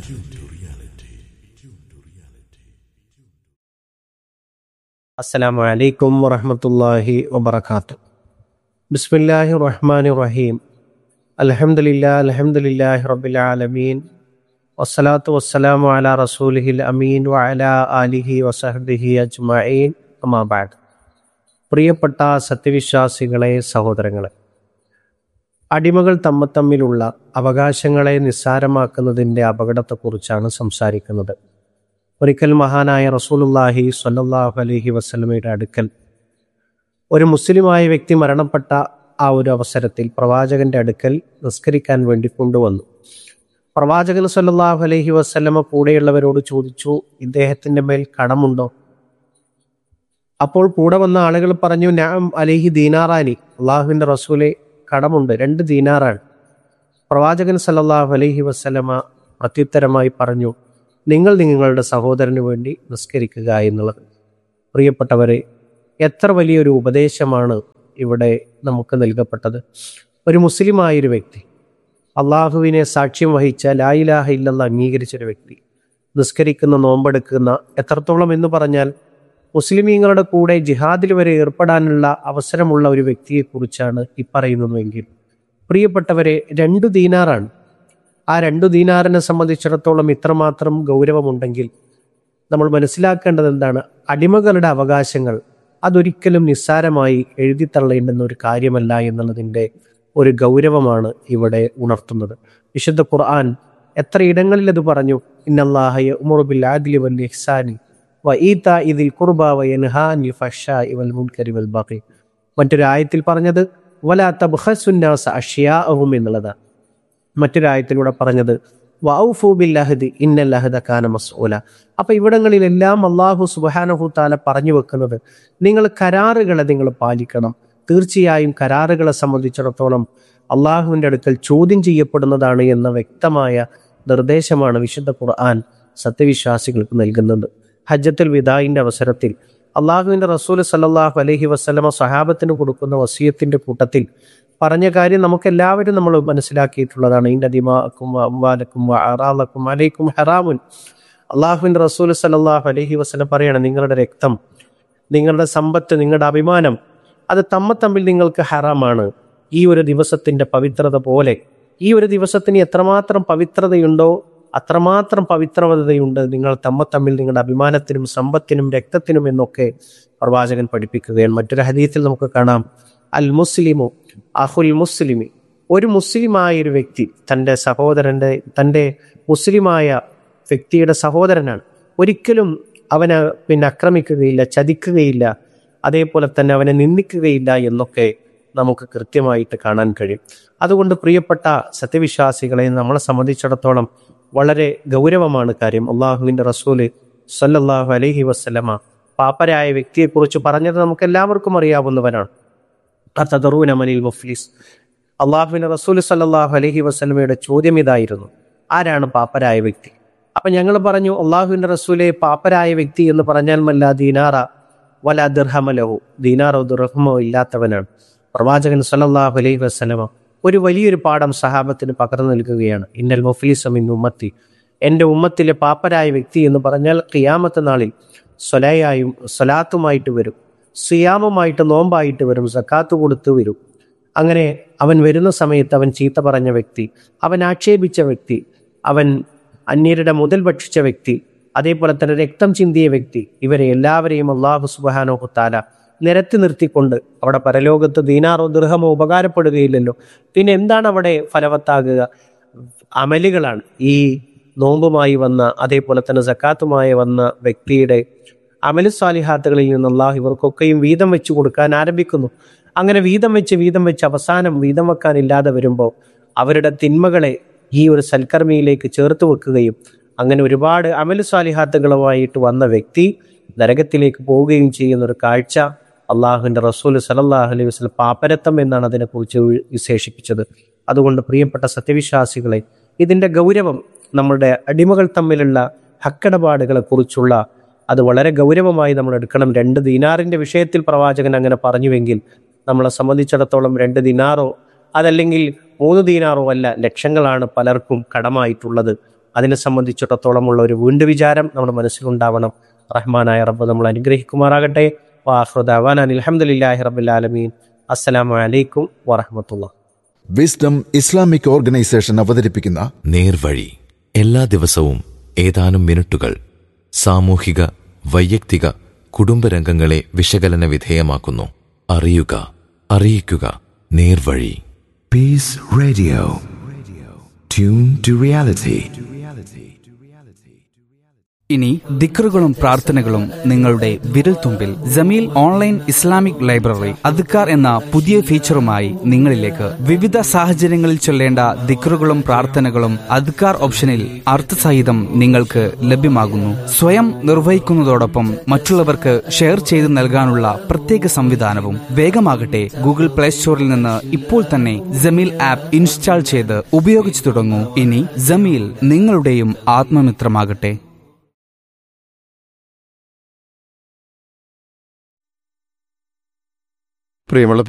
അസ്സലാമു അലൈക്കും വറഹമത്തല്ലാഹി വബർക്കാത്തു ബിസ്മില്ലാഹി റഹ്മാനി റഹീം അൽഹംദുലില്ലാ അൽഹംദുലില്ലാഹി റബ്ബിൽ ആലമീൻ വസ്സലാത്തു വസ്സലാമു അലാ റസൂലിഹിൽ അമീൻ വഅലാ ആലിഹി വസഹബിഹി അജ്മഈൻ അമാബാദ് പ്രിയപ്പെട്ട സത്യവിശ്വാസികളെ സഹോദരങ്ങളെ അടിമകൾ തമ്മ തമ്മിലുള്ള അവകാശങ്ങളെ നിസ്സാരമാക്കുന്നതിൻ്റെ അപകടത്തെക്കുറിച്ചാണ് സംസാരിക്കുന്നത് ഒരിക്കൽ മഹാനായ റസൂലുല്ലാഹി സ്വല്ലല്ലാഹു അലൈഹി വസല്ലമയുടെ അടുക്കൽ ഒരു മുസ്ലിമായ വ്യക്തി മരണപ്പെട്ട ആ ഒരു അവസരത്തിൽ പ്രവാചകന്റെ അടുക്കൽ നിസ്കരിക്കാൻ വേണ്ടി കൊണ്ടുവന്നു പ്രവാചകൻ സ്വല്ലല്ലാഹു അലൈഹി വസല്ലമ കൂടെയുള്ളവരോട് ചോദിച്ചു ഇദ്ദേഹത്തിന്റെ മേൽ കടമുണ്ടോ അപ്പോൾ കൂടെ വന്ന ആളുകൾ പറഞ്ഞു ഞാൻ അലൈഹി ദീനാറാനി അള്ളാഹുവിന്റെ റസൂലെ കടമുണ്ട് രണ്ട് ദീനാറാണ് പ്രവാചകൻ സല്ലല്ലാഹു അലൈഹി വസ്ലമ പ്രത്യുത്തരമായി പറഞ്ഞു നിങ്ങൾ നിങ്ങളുടെ സഹോദരന് വേണ്ടി നിസ്കരിക്കുക എന്നുള്ളത് പ്രിയപ്പെട്ടവരെ എത്ര വലിയൊരു ഉപദേശമാണ് ഇവിടെ നമുക്ക് നൽകപ്പെട്ടത് ഒരു മുസ്ലിമായൊരു വ്യക്തി അള്ളാഹുവിനെ സാക്ഷ്യം വഹിച്ച ലായിലാഹ ഇല്ലെന്ന് അംഗീകരിച്ചൊരു വ്യക്തി നിസ്കരിക്കുന്ന നോമ്പെടുക്കുന്ന എത്രത്തോളം എന്ന് പറഞ്ഞാൽ മുസ്ലിമീങ്ങളുടെ കൂടെ ജിഹാദിൽ വരെ ഏർപ്പെടാനുള്ള അവസരമുള്ള ഒരു വ്യക്തിയെക്കുറിച്ചാണ് ഈ പറയുന്നതെങ്കിൽ പ്രിയപ്പെട്ടവരെ രണ്ടു ദീനാറാണ് ആ രണ്ടു ദീനാറിനെ സംബന്ധിച്ചിടത്തോളം ഇത്രമാത്രം ഗൗരവമുണ്ടെങ്കിൽ നമ്മൾ മനസ്സിലാക്കേണ്ടത് എന്താണ് അടിമകളുടെ അവകാശങ്ങൾ അതൊരിക്കലും നിസ്സാരമായി എഴുതിത്തള്ളേണ്ടുന്ന ഒരു കാര്യമല്ല എന്നുള്ളതിൻ്റെ ഒരു ഗൗരവമാണ് ഇവിടെ ഉണർത്തുന്നത് വിശുദ്ധ ഖുർആൻ എത്ര ഇടങ്ങളിൽ അത് പറഞ്ഞു ഇന്നല്ലാഹയ ഉമറുബിൽ ആദിലി വൽ ഇഹ്സാനി വ ഈത്ത ഇതിൽ കുർബ വ യൻഹാനി ഫഷാഇ വൽ മുൻകരി വൽ ബഖി മറ്റൊരു ആയത്തിൽ പറഞ്ഞത് വല തബ്ഖസുന്നാസ അഷ്യാഅഹും എന്നുള്ളതാണ് മറ്റൊരായത്തിലൂടെ പറഞ്ഞത് വൗഫു ബില്ലഹദ് ഇന്നല്ലഹദ കാന മസ്ഊല അപ്പൊ ഇവിടങ്ങളിലെല്ലാം അള്ളാഹു സുബാനഹു താല പറഞ്ഞു വെക്കുന്നത് നിങ്ങൾ കരാറുകളെ നിങ്ങൾ പാലിക്കണം തീർച്ചയായും കരാറുകളെ സംബന്ധിച്ചിടത്തോളം അള്ളാഹുവിൻ്റെ അടുക്കൽ ചോദ്യം ചെയ്യപ്പെടുന്നതാണ് എന്ന വ്യക്തമായ നിർദ്ദേശമാണ് വിശുദ്ധ ഖുർആൻ സത്യവിശ്വാസികൾക്ക് നൽകുന്നത് ഹജ്ജത്തുൽ വിദായിൻ്റെ അവസരത്തിൽ അള്ളാഹുവിൻ്റെ റസൂൽ സല്ലാഹു അലഹി വസ്ലമ സഹാബത്തിന് കൊടുക്കുന്ന വസീയത്തിൻ്റെ കൂട്ടത്തിൽ പറഞ്ഞ കാര്യം നമുക്കെല്ലാവരും നമ്മൾ മനസ്സിലാക്കിയിട്ടുള്ളതാണ് ഇന്ന ദിമാക്കും അംവാലക്കും അറാലക്കും അലൈക്കും ഹറാമുൻ അള്ളാഹുവിൻ്റെ റസൂൽ സല്ലാഹു അലഹി വസ്ലം പറയണം നിങ്ങളുടെ രക്തം നിങ്ങളുടെ സമ്പത്ത് നിങ്ങളുടെ അഭിമാനം അത് തമ്മ തമ്മിൽ നിങ്ങൾക്ക് ഹറാമാണ് ഈ ഒരു ദിവസത്തിൻ്റെ പവിത്രത പോലെ ഈ ഒരു ദിവസത്തിന് എത്രമാത്രം പവിത്രതയുണ്ടോ അത്രമാത്രം പവിത്രതയുണ്ട് നിങ്ങൾ തമ്മ തമ്മിൽ നിങ്ങളുടെ അഭിമാനത്തിനും സമ്പത്തിനും രക്തത്തിനും എന്നൊക്കെ പ്രവാചകൻ പഠിപ്പിക്കുകയാണ് മറ്റൊരു ഹദീത്തിൽ നമുക്ക് കാണാം അൽ മുസ്ലിമു അഹുൽ മുസ്ലിമി ഒരു മുസ്ലിമായ ഒരു വ്യക്തി തൻ്റെ സഹോദരൻ്റെ തൻ്റെ മുസ്ലിമായ വ്യക്തിയുടെ സഹോദരനാണ് ഒരിക്കലും അവനെ പിന്നെ ആക്രമിക്കുകയില്ല ചതിക്കുകയില്ല അതേപോലെ തന്നെ അവനെ നിന്ദിക്കുകയില്ല എന്നൊക്കെ നമുക്ക് കൃത്യമായിട്ട് കാണാൻ കഴിയും അതുകൊണ്ട് പ്രിയപ്പെട്ട സത്യവിശ്വാസികളെ നമ്മളെ സംബന്ധിച്ചിടത്തോളം വളരെ ഗൗരവമാണ് കാര്യം അള്ളാഹുവിൻ്റെ റസൂല് സല്ലല്ലാഹു അലൈഹി വസ്ലമ പാപ്പരായ വ്യക്തിയെക്കുറിച്ച് പറഞ്ഞത് നമുക്ക് എല്ലാവർക്കും അറിയാവുന്നവനാണ് തദറൂന മനിൽ മുഫ്ലിസ് അള്ളാഹുവിൻ്റെ റസൂൽ സല്ലല്ലാഹു അലൈഹി വസ്ലമയുടെ ചോദ്യം ഇതായിരുന്നു ആരാണ് പാപ്പരായ വ്യക്തി അപ്പം ഞങ്ങൾ പറഞ്ഞു അള്ളാഹുവിൻ്റെ റസൂലെ പാപ്പരായ വ്യക്തി എന്ന് പറഞ്ഞാൽ മല്ല ദീനാറ വല ദിർഹമലഹു ദീനാറോ ദുർഹമോ ഇല്ലാത്തവനാണ് പ്രവാചകൻ സല്ലല്ലാഹു അലൈഹി വസ്ലമ ഒരു വലിയൊരു പാഠം സഹാബത്തിന് പകർന്നു നൽകുകയാണ് ഇന്നൽ മുഫ്ലിസം ഇൻ ഉമ്മത്തി എൻ്റെ ഉമ്മത്തിലെ പാപ്പരായ വ്യക്തി എന്ന് പറഞ്ഞാൽ ഖിയാമത്ത് നാളിൽ സ്വലയായും സ്വലാത്തുമായിട്ട് വരും സിയാമുമായിട്ട് നോമ്പായിട്ട് വരും സക്കാത്ത് കൊടുത്ത് വരും അങ്ങനെ അവൻ വരുന്ന സമയത്ത് അവൻ ചീത്ത പറഞ്ഞ വ്യക്തി അവൻ ആക്ഷേപിച്ച വ്യക്തി അവൻ അന്യരുടെ മുതൽ ഭക്ഷിച്ച വ്യക്തി അതേപോലെ തന്നെ രക്തം ചിന്തിയ വ്യക്തി ഇവരെ എല്ലാവരെയും അള്ളാഹു സുബാനോ താല നിരത്തി നിർത്തിക്കൊണ്ട് അവിടെ പരലോകത്ത് ദീനാറോ ദൃഹമോ ഉപകാരപ്പെടുകയില്ലല്ലോ പിന്നെ എന്താണ് അവിടെ ഫലവത്താകുക അമലുകളാണ് ഈ നോമ്പുമായി വന്ന അതേപോലെ തന്നെ സക്കാത്തുമായി വന്ന വ്യക്തിയുടെ അമലു സ്വാലിഹാത്തുകളിൽ നിന്ന് അള്ളാഹു ഇവർക്കൊക്കെയും വീതം വെച്ച് കൊടുക്കാൻ ആരംഭിക്കുന്നു അങ്ങനെ വീതം വെച്ച് വീതം വെച്ച് അവസാനം വീതം വെക്കാനില്ലാതെ വരുമ്പോൾ അവരുടെ തിന്മകളെ ഈ ഒരു സൽക്കർമ്മിയിലേക്ക് ചേർത്ത് വെക്കുകയും അങ്ങനെ ഒരുപാട് അമലു സ്വാലിഹാത്തുകളുമായിട്ട് വന്ന വ്യക്തി നരകത്തിലേക്ക് പോവുകയും ചെയ്യുന്ന ഒരു കാഴ്ച അള്ളാഹുവിൻ്റെ റസൂൽ സലല്ലാഹു അലൈഹി വസ്ലം പാപ്പരത്തം എന്നാണ് അതിനെക്കുറിച്ച് വിശേഷിപ്പിച്ചത് അതുകൊണ്ട് പ്രിയപ്പെട്ട സത്യവിശ്വാസികളെ ഇതിൻ്റെ ഗൗരവം നമ്മുടെ അടിമകൾ തമ്മിലുള്ള ഹക്കടപാടുകളെ കുറിച്ചുള്ള അത് വളരെ ഗൗരവമായി നമ്മൾ എടുക്കണം രണ്ട് ദിനാറിൻ്റെ വിഷയത്തിൽ പ്രവാചകൻ അങ്ങനെ പറഞ്ഞുവെങ്കിൽ നമ്മളെ സംബന്ധിച്ചിടത്തോളം രണ്ട് ദിനാറോ അതല്ലെങ്കിൽ മൂന്ന് ദീനാറോ അല്ല ലക്ഷങ്ങളാണ് പലർക്കും കടമായിട്ടുള്ളത് അതിനെ സംബന്ധിച്ചിടത്തോളം ഉള്ള ഒരു വീണ്ടു വിചാരം നമ്മുടെ മനസ്സിലുണ്ടാവണം റഹ്മാനായ റബ്ബ് നമ്മൾ അനുഗ്രഹിക്കുമാറാകട്ടെ വാഹൃദാൻ അലഹമുല്ലാഹി റബ്ബുലാലമീൻ അസ്സലാമു അലൈക്കും വറഹമത്തുള്ള വിസ്ഡം ഇസ്ലാമിക് ഓർഗനൈസേഷൻ അവതരിപ്പിക്കുന്ന നേർവഴി എല്ലാ ദിവസവും ഏതാനും മിനിറ്റുകൾ സാമൂഹിക വൈയക്തിക കുടുംബരംഗങ്ങളെ വിശകലന വിധേയമാക്കുന്നു അറിയുക അറിയിക്കുക നേർവഴി peace radio tune to reality ഇനി ദിക്റുകളും പ്രാർത്ഥനകളും നിങ്ങളുടെ വിരൽത്തുമ്പിൽ ജമീൽ ഓൺലൈൻ ഇസ്ലാമിക് ലൈബ്രറി അദ്ക്കാർ എന്ന പുതിയ ഫീച്ചറുമായി നിങ്ങളിലേക്ക് വിവിധ സാഹചര്യങ്ങളിൽ ചൊല്ലേണ്ട ദിക്റുകളും പ്രാർത്ഥനകളും അദ്ക്കാർ ഓപ്ഷനിൽ അർത്ഥസഹിതം നിങ്ങൾക്ക് ലഭ്യമാകുന്നു സ്വയം നിർവഹിക്കുന്നതോടൊപ്പം മറ്റുള്ളവർക്ക് ഷെയർ ചെയ്ത് നൽകാനുള്ള പ്രത്യേക സംവിധാനവും വേഗമാകട്ടെ ഗൂഗിൾ പ്ലേ സ്റ്റോറിൽ നിന്ന് ഇപ്പോൾ തന്നെ ജമീൽ ആപ്പ് ഇൻസ്റ്റാൾ ചെയ്ത് ഉപയോഗിച്ചു തുടങ്ങൂ ഇനി ജമീൽ നിങ്ങളുടെയും ആത്മമിത്രമാകട്ടെ പ്രിയമുള്ള